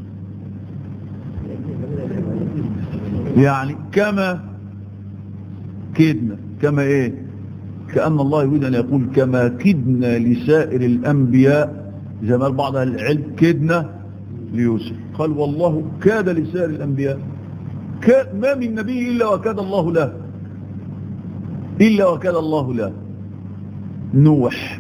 يعني كما كدنا كما ايه كأن الله يريد أن يقول كما كدنا لسائر الأنبياء زي ما بعض العلم كدنا ليوسف قال والله كاد لسائر الأنبياء ما من نبي إلا وكاد الله له إلا وكاد الله له نوح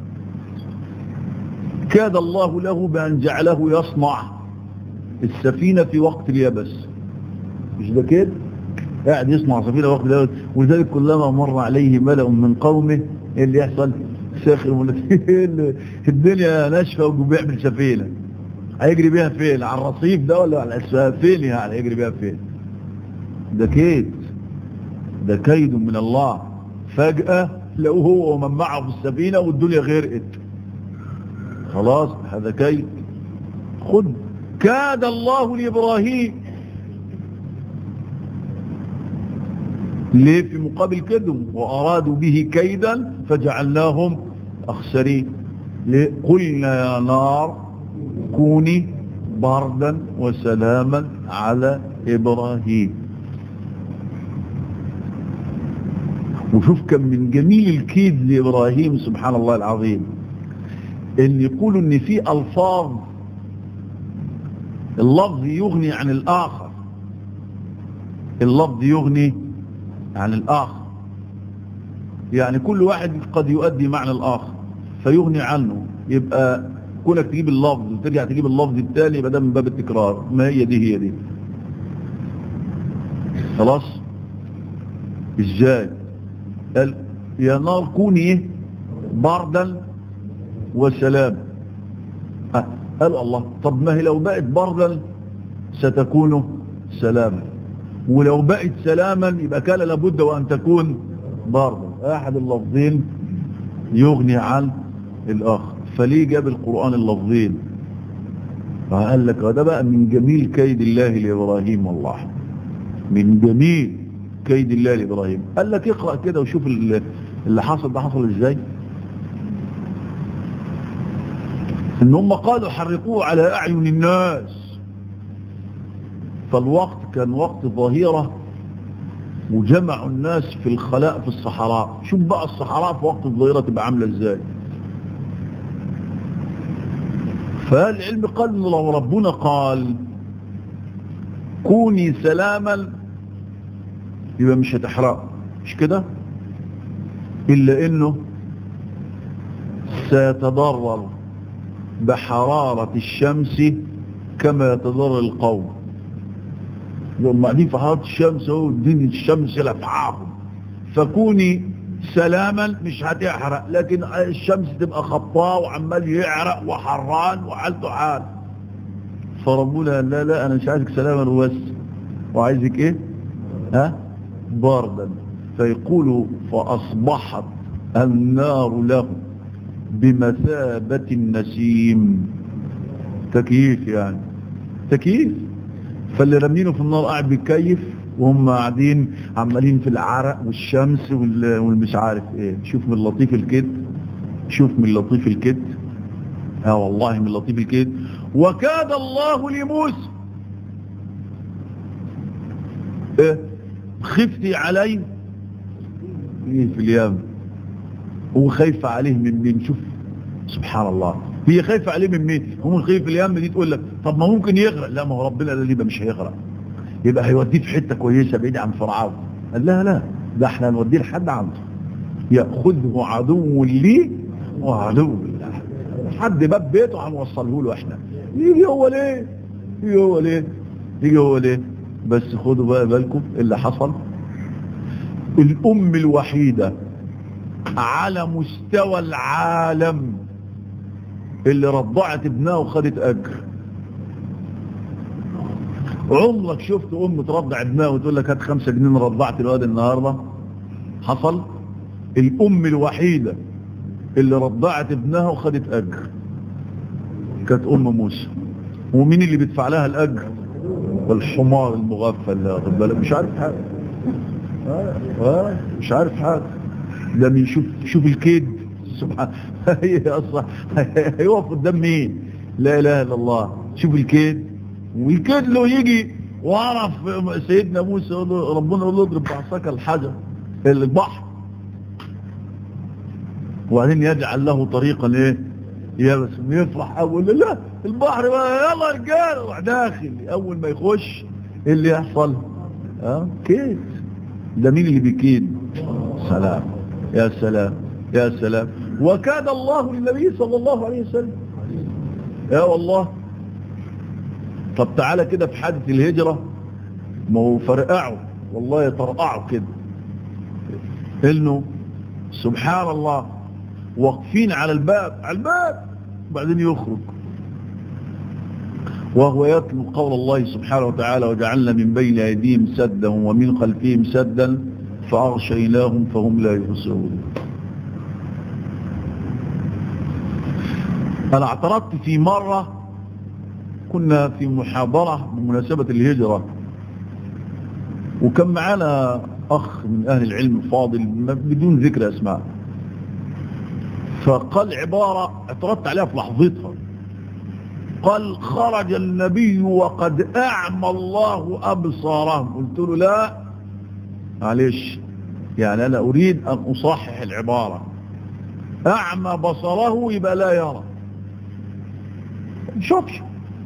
كاد الله له بأن جعله يصنع السفينة في وقت اليبس مش ده كده قاعد يصنع سفينة وقت اليبس ولذلك كلما مر عليه ملأ من قومه ايه اللي يحصل ساخر الدنيا ناشفة وبيعمل سفينة هيجري بيها فين على الرصيف ده ولا على الاسفاف فين يعني هيجري بيها فين ده كيد ده كيد من الله فجأة لو هو ومن معه في السفينة والدنيا غرقت خلاص هذا كيد خد كاد الله لإبراهيم ليه في مقابل كدهم وأرادوا به كيدا فجعلناهم أخسرين قلنا يا نار كوني بردا وسلاما على إبراهيم وشوف كم من جميل الكيد لإبراهيم سبحان الله العظيم ان يقولوا ان في الفاظ اللفظ يغني عن الاخر اللفظ يغني عن الاخر يعني كل واحد قد يؤدي معنى الاخر فيغني عنه يبقى كونك تجيب اللفظ وترجع تجيب اللفظ الثاني يبقى ده من باب التكرار ما هي دي هي دي خلاص ازاي قال يا نار كوني ايه بردا وسلام أه. قال الله طب ما هي لو بقت بردا ستكون سلاما ولو بقت سلاما يبقى كان لابد وان تكون بردا احد اللفظين يغني عن الاخر فليه جاب القرآن اللفظين فقال لك وده بقى من جميل كيد الله لإبراهيم والله من جميل كيد الله لإبراهيم قال لك اقرأ كده وشوف اللي حصل ده حصل ازاي ان هم قالوا حرقوه على اعين الناس فالوقت كان وقت ظهيرة وجمعوا الناس في الخلاء في الصحراء شوف بقى الصحراء في وقت الظهيرة تبقى عاملة ازاي فالعلم قال ان لو ربنا قال كوني سلاما يبقى مش هتحرق مش كده الا انه سيتضرر بحرارة الشمس كما يتضرر القوم يوم قاعدين في حرارة الشمس اهو الدين الشمس لفعاهم فكوني سلاما مش هتحرق لكن الشمس تبقى خطاء وعمال يعرق وحران وحالته حال فربنا لا لا انا مش عايزك سلاما وبس وعايزك ايه ها بردا فيقول فاصبحت النار له بمثابة النسيم تكييف يعني تكييف فاللي رمينه في النار قاعد بيتكيف وهم قاعدين عمالين في العرق والشمس والمش عارف ايه شوف من لطيف الكد شوف من لطيف الكد اه والله من لطيف الكد وكاد الله لموسى ايه خفتي علي ايه في اليوم هو خايف عليه من مين شوف سبحان الله هي خايفة عليه من مين هم خايف اليم دي تقول لك طب ما ممكن يغرق لا ما هو ربنا قال لي مش هيغرق يبقى هيوديه في حتة كويسة بعيد عن فرعون قال لا لا ده احنا هنوديه لحد عنده ياخذه عدو لي وعدو لله لحد باب بيته هنوصله له احنا يجي هو ليه يجي هو ليه يجي هو ليه بس خدوا بقى بالكم اللي حصل الام الوحيدة على مستوى العالم اللي رضعت ابنها وخدت اجر عمرك شفت ام ترضع ابنها وتقول لك هات خمسة جنيه رضعت الواد النهاردة حصل الام الوحيدة اللي رضعت ابنها وخدت اجر كانت ام موسى ومين اللي بيدفع لها الاجر الحمار المغفل واخد بالك مش عارف حاجه آه آه مش عارف حاجه ده يشوف شوف الكيد سبحان هي اصلا هيقف قدام مين لا اله الا الله شوف الكيد والكيد لو يجي وعرف سيدنا موسى يقول له ربنا يقول له اضرب بعصاك الحجر البحر وبعدين يجعل له طريقا ايه يبس يفرح اول لا البحر بقى يلا رجال روح داخل اول ما يخش ايه اللي يحصل اه كيد ده مين اللي بيكيد سلام يا سلام يا سلام وكاد الله للنبي صلى الله عليه وسلم يا والله طب تعالى كده في حادث الهجرة ما هو فرقعه والله يطرقعه كده انه سبحان الله واقفين على الباب على الباب بعدين يخرج وهو يتلو قول الله سبحانه وتعالى وجعلنا من بين أيديهم سدا ومن خلفهم سدا فأغشيناهم فهم لا يبصرون أنا اعترضت في مرة كنا في محاضرة بمناسبة الهجرة وكان معنا أخ من أهل العلم الفاضل بدون ذكر أسماء فقال عبارة اعترضت عليها في لحظتها قال خرج النبي وقد أعمى الله أبصارهم قلت له لا معلش يعني أنا أريد أن أصحح العبارة أعمى بصره يبقى لا يرى شوفش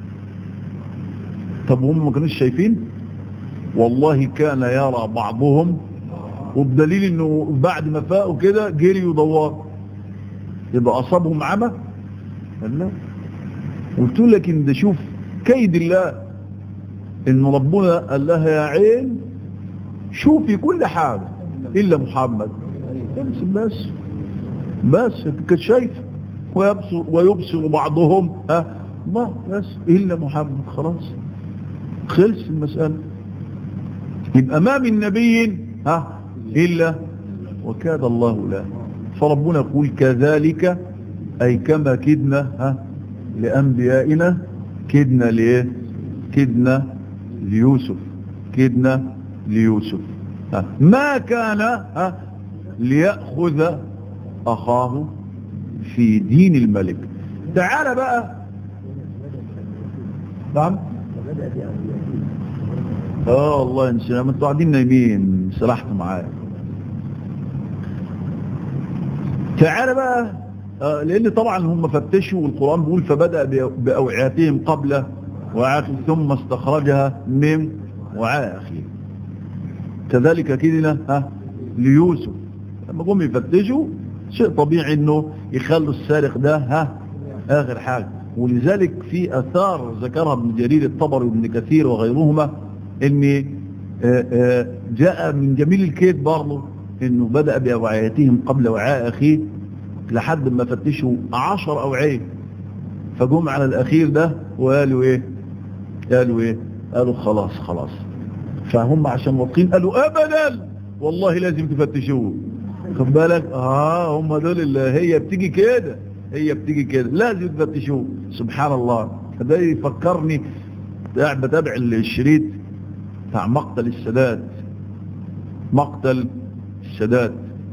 طب هم ما كانوش شايفين والله كان يرى بعضهم وبدليل انه بعد ما فاقوا كده جري يدور يبقى اصابهم عمى لا قلت لك ان ده شوف كيد الله ان ربنا قال لها يا عين شوفي كل حاجة إلا محمد امسك بس بس كنت شايف ويبصر, ويبصر بعضهم ها ما بس إلا محمد خلاص خلص المسألة يبقى ما من نبي ها إلا وكاد الله له فربنا يقول كذلك أي كما كدنا ها لأنبيائنا كدنا ليه كدنا ليوسف كدنا ليوسف ها ما كان ها ليأخذ أخاه في دين الملك تعال بقى نعم اه والله ان شاء الله انتوا قاعدين نايمين سرحتوا معايا تعال بقى آه لان طبعا هم فتشوا والقرآن بيقول فبدأ بأوعياتهم قبل وعاء ثم استخرجها من وعاء أخيه كذلك كدنا ها ليوسف لما قوم يفتشوا شيء طبيعي انه يخلوا السارق ده ها اخر حاجة ولذلك في اثار ذكرها ابن جرير الطبري وابن كثير وغيرهما ان جاء من جميل الكيد برضه انه بدأ بأوعيتهم قبل وعاء اخيه لحد ما فتشوا عشر اوعية فجم على الاخير ده وقالوا ايه قالوا ايه قالوا خلاص خلاص فهم عشان واثقين قالوا ابدا والله لازم تفتشوه خد بالك اه هم دول اللي هي بتيجي كده هي بتيجي كده لازم تفتشوه سبحان الله ده يفكرني قاعد بتابع الشريط بتاع مقتل السادات مقتل السادات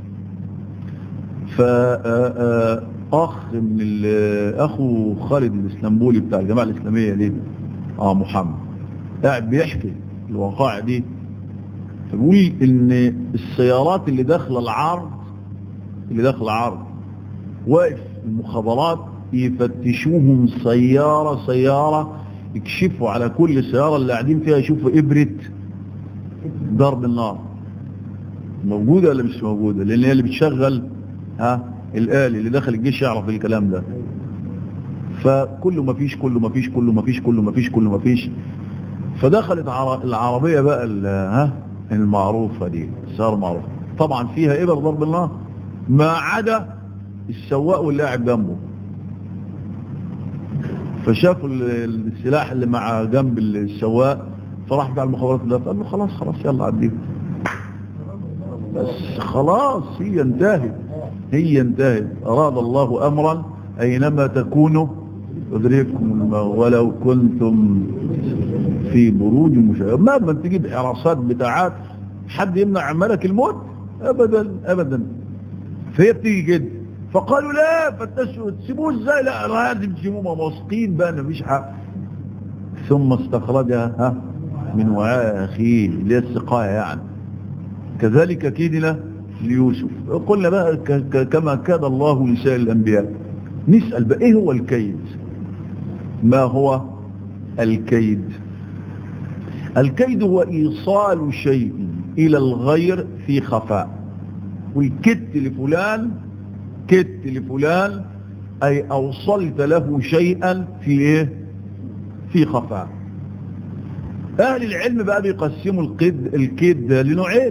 فأخ من أخو خالد الإسلامبولي بتاع الجماعة الإسلامية دي اه محمد قاعد بيحكي الواقع دي فبيقول ان السيارات اللي داخله العرض اللي داخله العرض واقف المخابرات يفتشوهم سيارة سيارة يكشفوا على كل سيارة اللي قاعدين فيها يشوفوا إبرة ضرب النار موجودة ولا مش موجودة لأن هي اللي بتشغل ها الآلي اللي داخل الجيش يعرف الكلام ده فكله ما فيش كله ما فيش كله ما فيش كله ما فيش كله ما فيش فدخلت العربية بقى ها المعروفة دي السيارة معروفة طبعا فيها إبر ضرب النار ما عدا السواق واللي قاعد جنبه فشافوا السلاح اللي مع جنب السواق فراح بتاع المخابرات ده قال له خلاص خلاص يلا عديه بس خلاص هي انتهت هي انتهت أراد الله أمرا أينما تكونوا يدرككم ولو كنتم في بروج مشاهدة ما ما تجيب حراسات بتاعات حد يمنع ملك الموت أبدا أبدا فهي بتيجي كده فقالوا لا فتشوا تسيبوه ازاي لا لازم تسيبوه واثقين بقى مفيش حق ثم استخرجها ها من وعاء اخيه اللي هي السقايه يعني كذلك كيدنا ليوسف قلنا بقى كما كاد الله لسائر الانبياء نسال بقى ايه هو الكيد ما هو الكيد الكيد هو ايصال شيء الى الغير في خفاء والكدت لفلان كدت لفلان أي أوصلت له شيئا في إيه في خفاء أهل العلم بقى بيقسموا الكيد الكيد لنوعين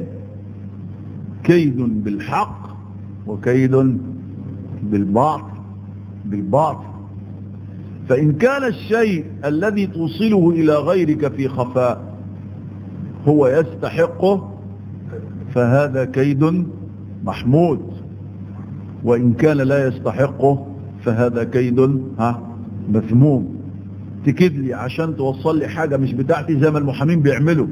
كيد بالحق وكيد بالباطل بالباطل فإن كان الشيء الذي توصله إلى غيرك في خفاء هو يستحقه فهذا كيد محمود وإن كان لا يستحقه فهذا كيد ها مذموم تكيد لي عشان توصل لي حاجة مش بتاعتي زي ما المحامين بيعملوا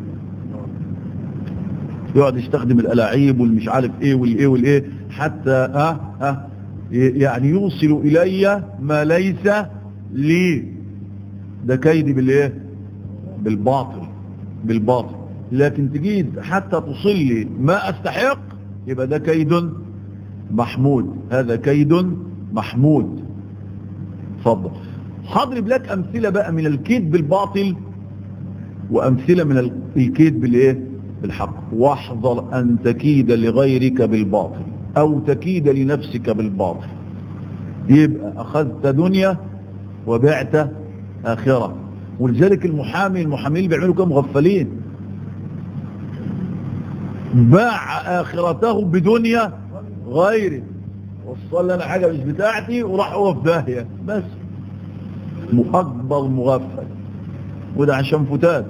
يقعد يستخدم الألاعيب والمش عارف ايه والايه والايه حتى ها ها يعني يوصل إلي ما ليس لي ده كيدي بالايه بالباطل بالباطل لكن تجيد حتى تصل لي ما استحق يبقى ده كيد محمود هذا كيد محمود اتفضل هضرب لك امثله بقى من الكيد بالباطل وامثله من الكيد بالايه بالحق واحذر ان تكيد لغيرك بالباطل او تكيد لنفسك بالباطل يبقى اخذت دنيا وبعت اخره ولذلك المحامي المحامين بيعملوا كده مغفلين باع آخرته بدنيا غيره وصل لنا حاجة مش بتاعتي وراح هو في داهية بس أكبر مغفل وده عشان فتات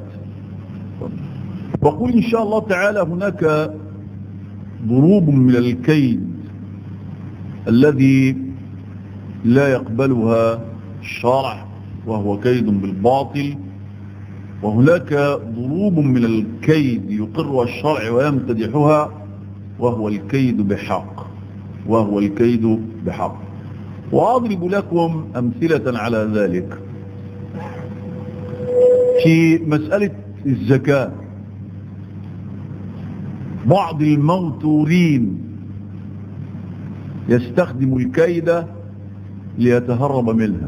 وقول إن شاء الله تعالى هناك ضروب من الكيد الذي لا يقبلها الشرع وهو كيد بالباطل وهناك ضروب من الكيد يقرها الشرع ويمتدحها وهو الكيد بحق وهو الكيد بحق وأضرب لكم أمثلة على ذلك في مسألة الزكاة بعض الموتورين يستخدم الكيد ليتهرب منها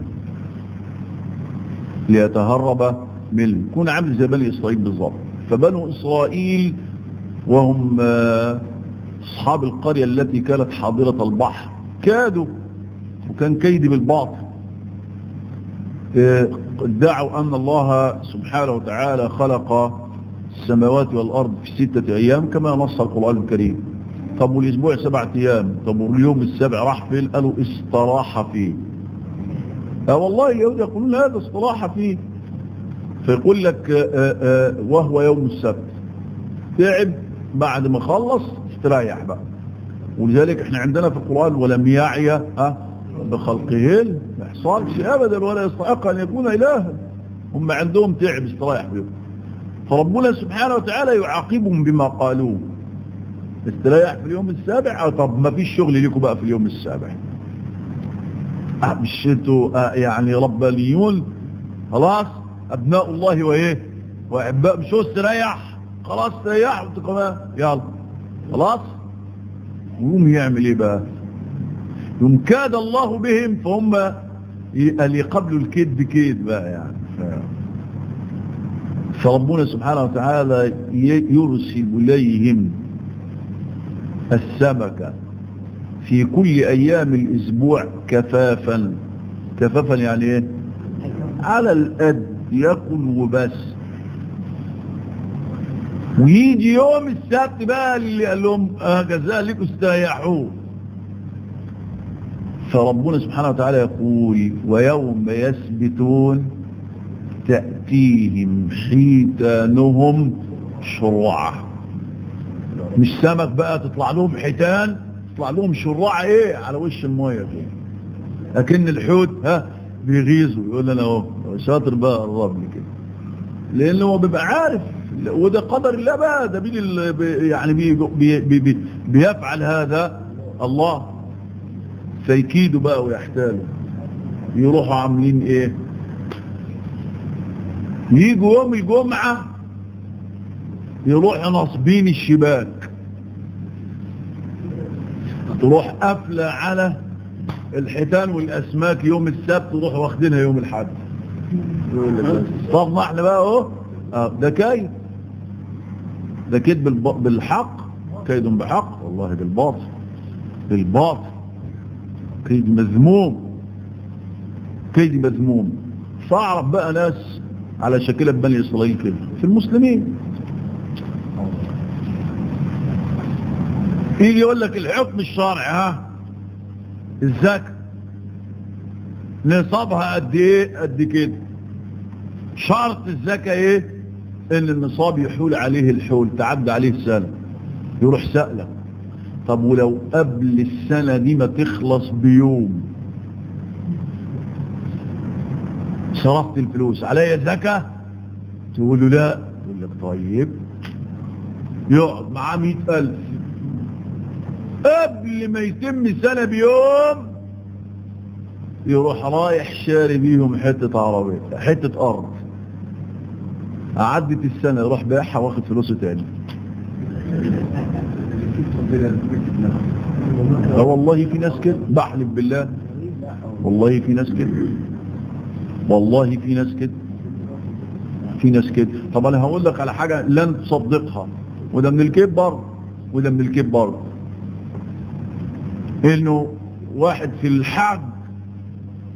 ليتهرب منه يكون عامل زي بني إسرائيل بالضبط فبنو إسرائيل وهم أصحاب القرية التي كانت حاضرة البحر كادوا وكان كيد بالباطل ادعوا أن الله سبحانه وتعالى خلق السماوات والأرض في ستة أيام كما نص القرآن الكريم طب والأسبوع سبعة أيام طب واليوم السابع راح فين قالوا استراح فيه اه والله اليهود يقولون هذا استراح فيه فيقول لك آآ آآ وهو يوم السبت تعب بعد ما خلص استريح بقى ولذلك احنا عندنا في القرآن ولم يعي ها بخلقه ما يحصلش ابدا ولا يستحق ان يكون الها هم عندهم تعب استريح بهم فربنا سبحانه وتعالى يعاقبهم بما قالوه استريح في اليوم السابع طب ما فيش شغل لكم بقى في اليوم السابع أه مش انتوا أه يعني ربانيون خلاص ابناء الله وايه واحباء مش هو استريح خلاص استريح وانتوا كمان يلا خلاص يقوم يعمل ايه بقى يوم كاد الله بهم فهم اللي يقبلوا الكيد بكيد بقى يعني فربنا سبحانه وتعالى يرسل إليهم السمكة في كل أيام الأسبوع كفافا كفافا يعني ايه على القد يأكل وبس ويجي يوم السبت بقى اللي قال لهم كذلك استريحوا فربنا سبحانه وتعالى يقول ويوم يسبتون تأتيهم حيتانهم شرعة مش سمك بقى تطلع لهم حيتان تطلع لهم شرعة ايه على وش المية كده لكن الحوت ها بيغيظوا يقول لنا اهو شاطر بقى قرب لي كده لانه هو بيبقى عارف وده قدر الله بقى ده بي يعني بي بي بي بي بيفعل هذا الله فيكيدوا بقى ويحتالوا يروحوا عاملين ايه يجوا يوم الجمعة يروحوا نصبين الشباك تروح قافلة على الحيتان والأسماك يوم السبت تروح واخدينها يوم الحد طب احنا بقى اهو ده كيد ده كيد بالحق كيد بحق والله بالباطل بالباطل كيد مذموم كيد مذموم فاعرف بقى ناس على شكل بني إسرائيل كده في المسلمين يجي يقول لك الحكم الشرعي ها الزكاة نصابها قد ايه قد كده شرط الزكاة ايه ان النصاب يحول عليه الحول تعدى عليه السنة يروح سألك طب ولو قبل السنة دي ما تخلص بيوم صرفت الفلوس عليا زكاة تقول له لا يقول لك طيب يقعد معاه مئة ألف قبل ما يتم سنة بيوم يروح رايح شاري بيهم حتة عربية حتة أرض عدت السنة يروح بيعها واخد فلوسه تاني اه والله في ناس كده بحلف بالله والله في ناس كده والله في ناس كده في ناس كده طب انا هقول لك على حاجة لن تصدقها وده من الكيب برضه وده من الكيب برضه انه واحد في الحج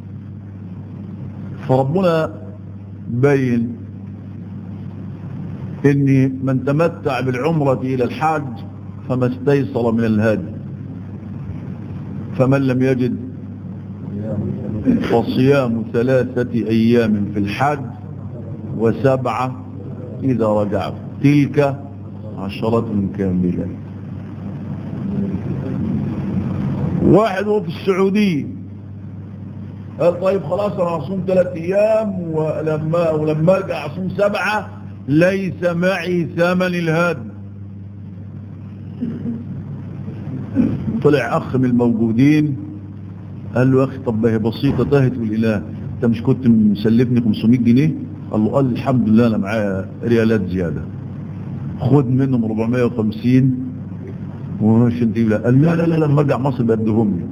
فربنا بين إن من تمتع بالعمرة إلى الحاج فما استيسر من الهدي فمن لم يجد فصيام ثلاثة أيام في الحج وسبعة إذا رجعت تلك عشرة كاملة واحد هو في السعودية قال طيب خلاص انا هصوم ثلاث ايام ولما ولما ارجع اصوم سبعه ليس معي ثمن الهدي طلع اخ من الموجودين قال له يا اخي طب هي بسيطه تهت والاله انت مش كنت مسلفني 500 جنيه قال له قال الحمد لله انا معايا ريالات زياده خد منهم 450 ومش انت لا قال لا لا لا لما ارجع مصر بدهم لي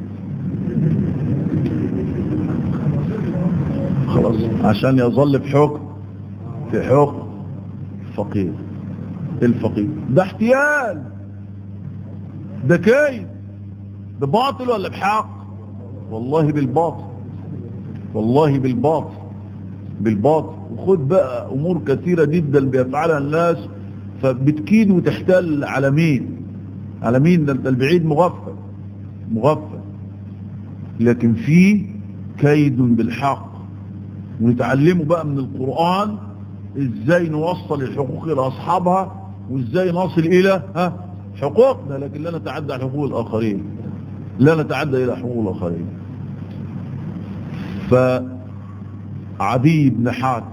خلاص عشان يظل في حكم في حكم فقير الفقير ده احتيال ده كيد ده باطل ولا بحق والله بالباطل والله بالباطل بالباطل وخد بقى امور كثيرة جدا بيفعلها الناس فبتكيد وتحتال على مين على مين ده البعيد مغفل مغفل لكن في كيد بالحق ونتعلمه بقى من القرآن ازاي نوصل الحقوق الى اصحابها وازاي نصل الى ها حقوقنا لكن لا نتعدى على حقوق الاخرين لا نتعدى الى حقوق الاخرين فعدي بن حاتم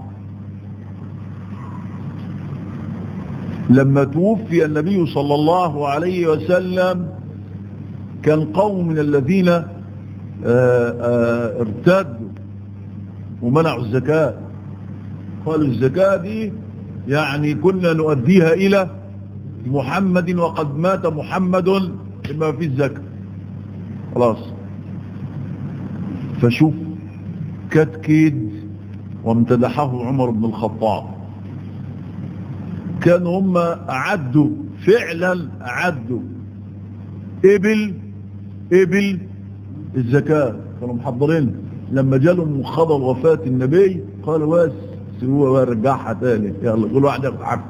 لما توفي النبي صلى الله عليه وسلم كان قوم من الذين آآ آآ ارتدوا ومنعوا الزكاة قالوا الزكاة دي يعني كنا نؤديها إلى محمد وقد مات محمد بما في الزكاة خلاص فشوف كتكيد وامتدحه عمر بن الخطاب كانوا هم أعدوا فعلا أعدوا إبل إبل الزكاة كانوا محضرين لما جالهم خبر وفاة النبي قالوا بس سيبوها رجعها تاني يلا كل واحد ياخد حقه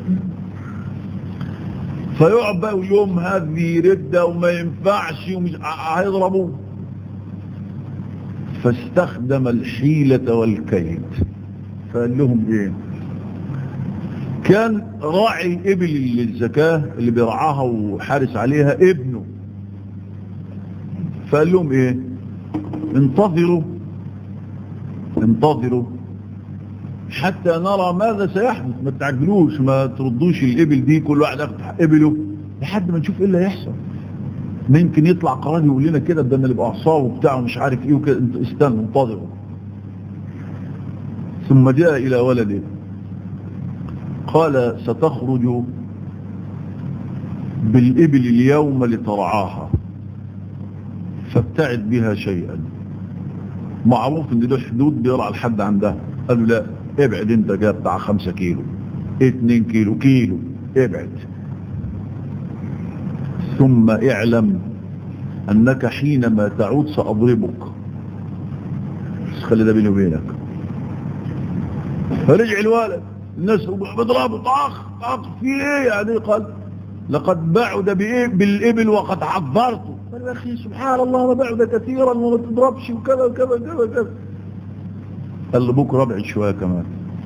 فيقعد بقى يوم هذه ردة وما ينفعش ومش هيضربوه فاستخدم الحيلة والكيد فقال لهم ايه كان راعي الابل الزكاة اللي بيرعاها وحارس عليها ابنه فقال لهم ايه انتظروا انتظروا حتى نرى ماذا سيحدث ما تعجلوش ما تردوش الابل دي كل واحد ياخد ابله لحد ما نشوف ايه اللي هيحصل ممكن يطلع قرار يقول لنا كده ده اللي بعصاه وبتاع ومش عارف ايه وكده استنوا انتظروا ثم جاء الى ولده قال ستخرج بالإبل اليوم لترعاها فابتعد بها شيئا معروف ان له حدود بيرعى الحد عندها قالوا لا ابعد انت جاء بتاع خمسة كيلو اتنين كيلو كيلو ابعد ثم اعلم انك حينما تعود ساضربك بس خلي ده بيني وبينك فرجع الوالد الناس بضربوا طاخ طاخ في ايه يعني قال لقد بعد بالابل وقد حضرته قال يا اخي سبحان الله ما بعد كثيرا وما تضربش وكذا وكذا وكذا وكذا قال له بكره ابعد شويه كمان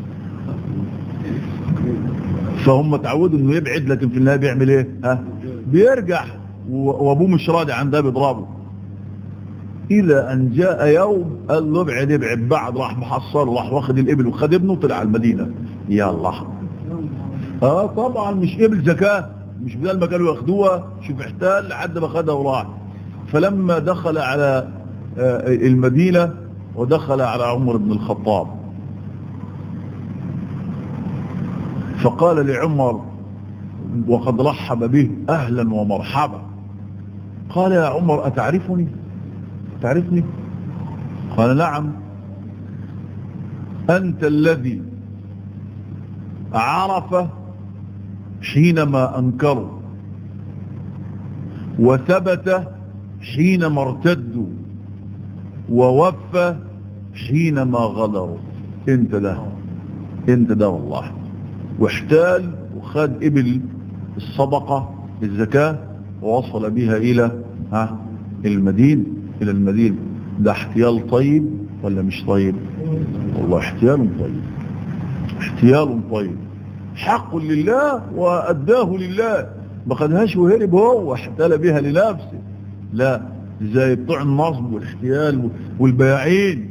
فهم تعودوا انه يبعد لكن في النهايه بيعمل ايه ها بيرجع وابوه مش راضي عن ده بيضربه الى ان جاء يوم قال له ابعد ابعد بعد راح محصل راح واخد الابل وخد ابنه طلع المدينه يلا اه طبعا مش ابل زكاه مش بدل ما كانوا ياخدوها شوف احتال لحد ما خدها وراح فلما دخل على المدينة ودخل على عمر بن الخطاب فقال لعمر وقد رحب به أهلا ومرحبا قال يا عمر أتعرفني تعرفني قال نعم أنت الذي عرف حينما أنكروا وثبت حينما ارتدوا ووفى حينما غدروا انت ده انت ده والله واحتال وخد ابل الصدقة الزكاة ووصل بها الى ها المدينة الى المدينة ده احتيال طيب ولا مش طيب والله احتيال طيب احتيال طيب حق لله وأداه لله ما خدهاش وهرب هو احتال بها لنفسه لا زي بتوع النصب والاحتيال والبياعين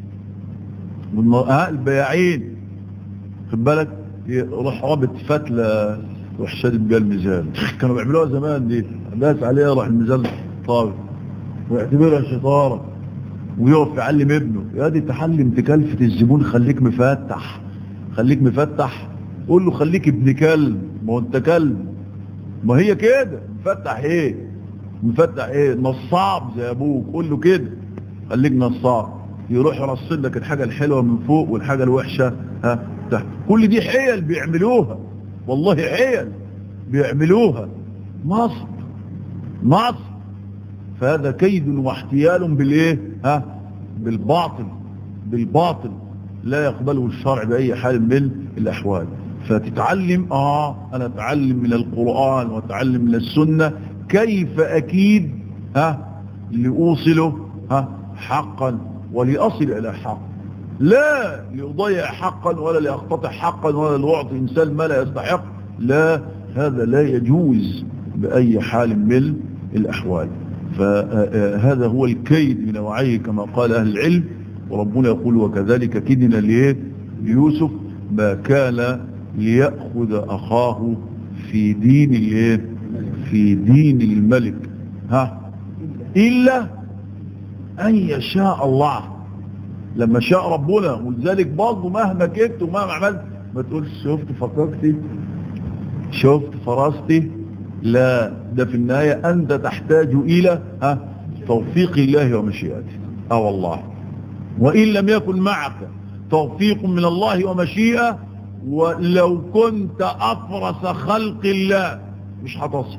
البياعين خد بالك يروح رابط فتلة يروح شادد بيها الميزان كانوا بيعملوها زمان دي داس عليها راح الميزان طاوي ويعتبرها شطارة ويقف يعلم ابنه يا دي تحلم تكلفة الزبون خليك مفتح خليك مفتح قول له خليك ابن كلب ما هو انت كلب ما هي كده مفتح ايه مفتح ايه نصاب زي ابوك قول له كده خليك نصاب يروح يرصد لك الحاجة الحلوة من فوق والحاجة الوحشة ها تحت كل دي حيل بيعملوها والله حيل بيعملوها نصب نصب فهذا كيد واحتيال بالايه ها بالباطل بالباطل لا يقبله الشرع بأي حال من الأحوال فتتعلم آه أنا أتعلم من القرآن وأتعلم من السنة كيف أكيد ها لأوصله ها حقا ولأصل إلى حق لا لأضيع حقا ولا لأقتطع حقا ولا لأعطي إنسان ما لا يستحق لا هذا لا يجوز بأي حال من الأحوال فهذا هو الكيد بنوعيه كما قال أهل العلم وربنا يقول وكذلك كدنا ليه ليوسف ما كان ليأخذ أخاه في دين الايه في دين الملك ها إلا أن يشاء الله لما شاء ربنا ولذلك برضه مهما كنت ومهما عملت ما تقولش شفت فكرتي شفت فرستي لا ده في النهاية أنت تحتاج إلى ها توفيق الله ومشيئته اه والله وإن لم يكن معك توفيق من الله ومشيئة ولو كنت أفرس خلق الله مش هتصل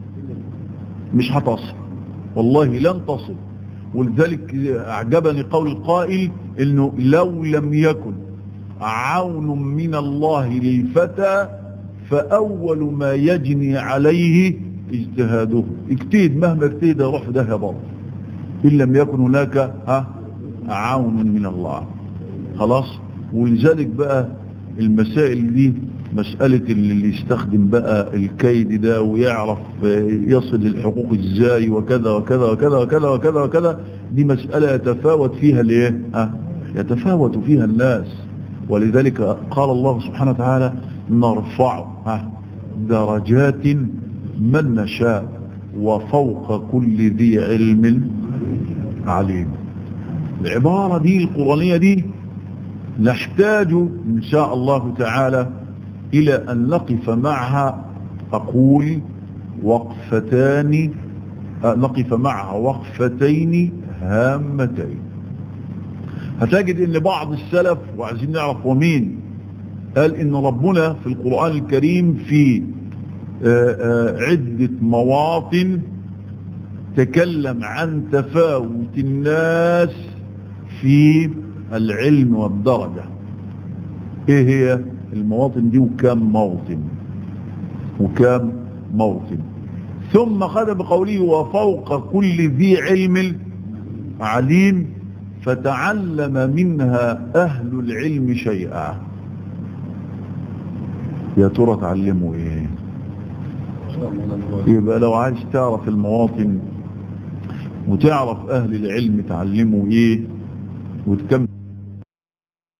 مش هتصل والله لن تصل ولذلك أعجبني قول القائل إنه لو لم يكن عون من الله للفتى فأول ما يجني عليه اجتهاده اجتهد مهما اجتهد يروح ده برضه إن لم يكن هناك ها عون من الله خلاص ولذلك بقى المسائل دي مسألة اللي يستخدم بقى الكيد ده ويعرف يصل للحقوق ازاي وكذا وكذا وكذا وكذا وكذا وكذا دي مسألة يتفاوت فيها الايه ها يتفاوت فيها الناس ولذلك قال الله سبحانه وتعالى نرفع ها درجات من نشاء وفوق كل ذي علم عليم العبارة دي القرآنية دي نحتاج إن شاء الله تعالى إلى أن نقف معها أقول وقفتان نقف معها وقفتين هامتين هتجد ان بعض السلف وعايزين نعرف ومين قال ان ربنا في القرآن الكريم في عدة مواطن تكلم عن تفاوت الناس في العلم والدرجة ايه هي المواطن دي وكام موطن وكام موطن ثم خذ بقوله وفوق كل ذي علم عليم فتعلم منها أهل العلم شيئا يا ترى تعلموا ايه يبقى لو عايز تعرف المواطن وتعرف أهل العلم تعلموا ايه وتكمل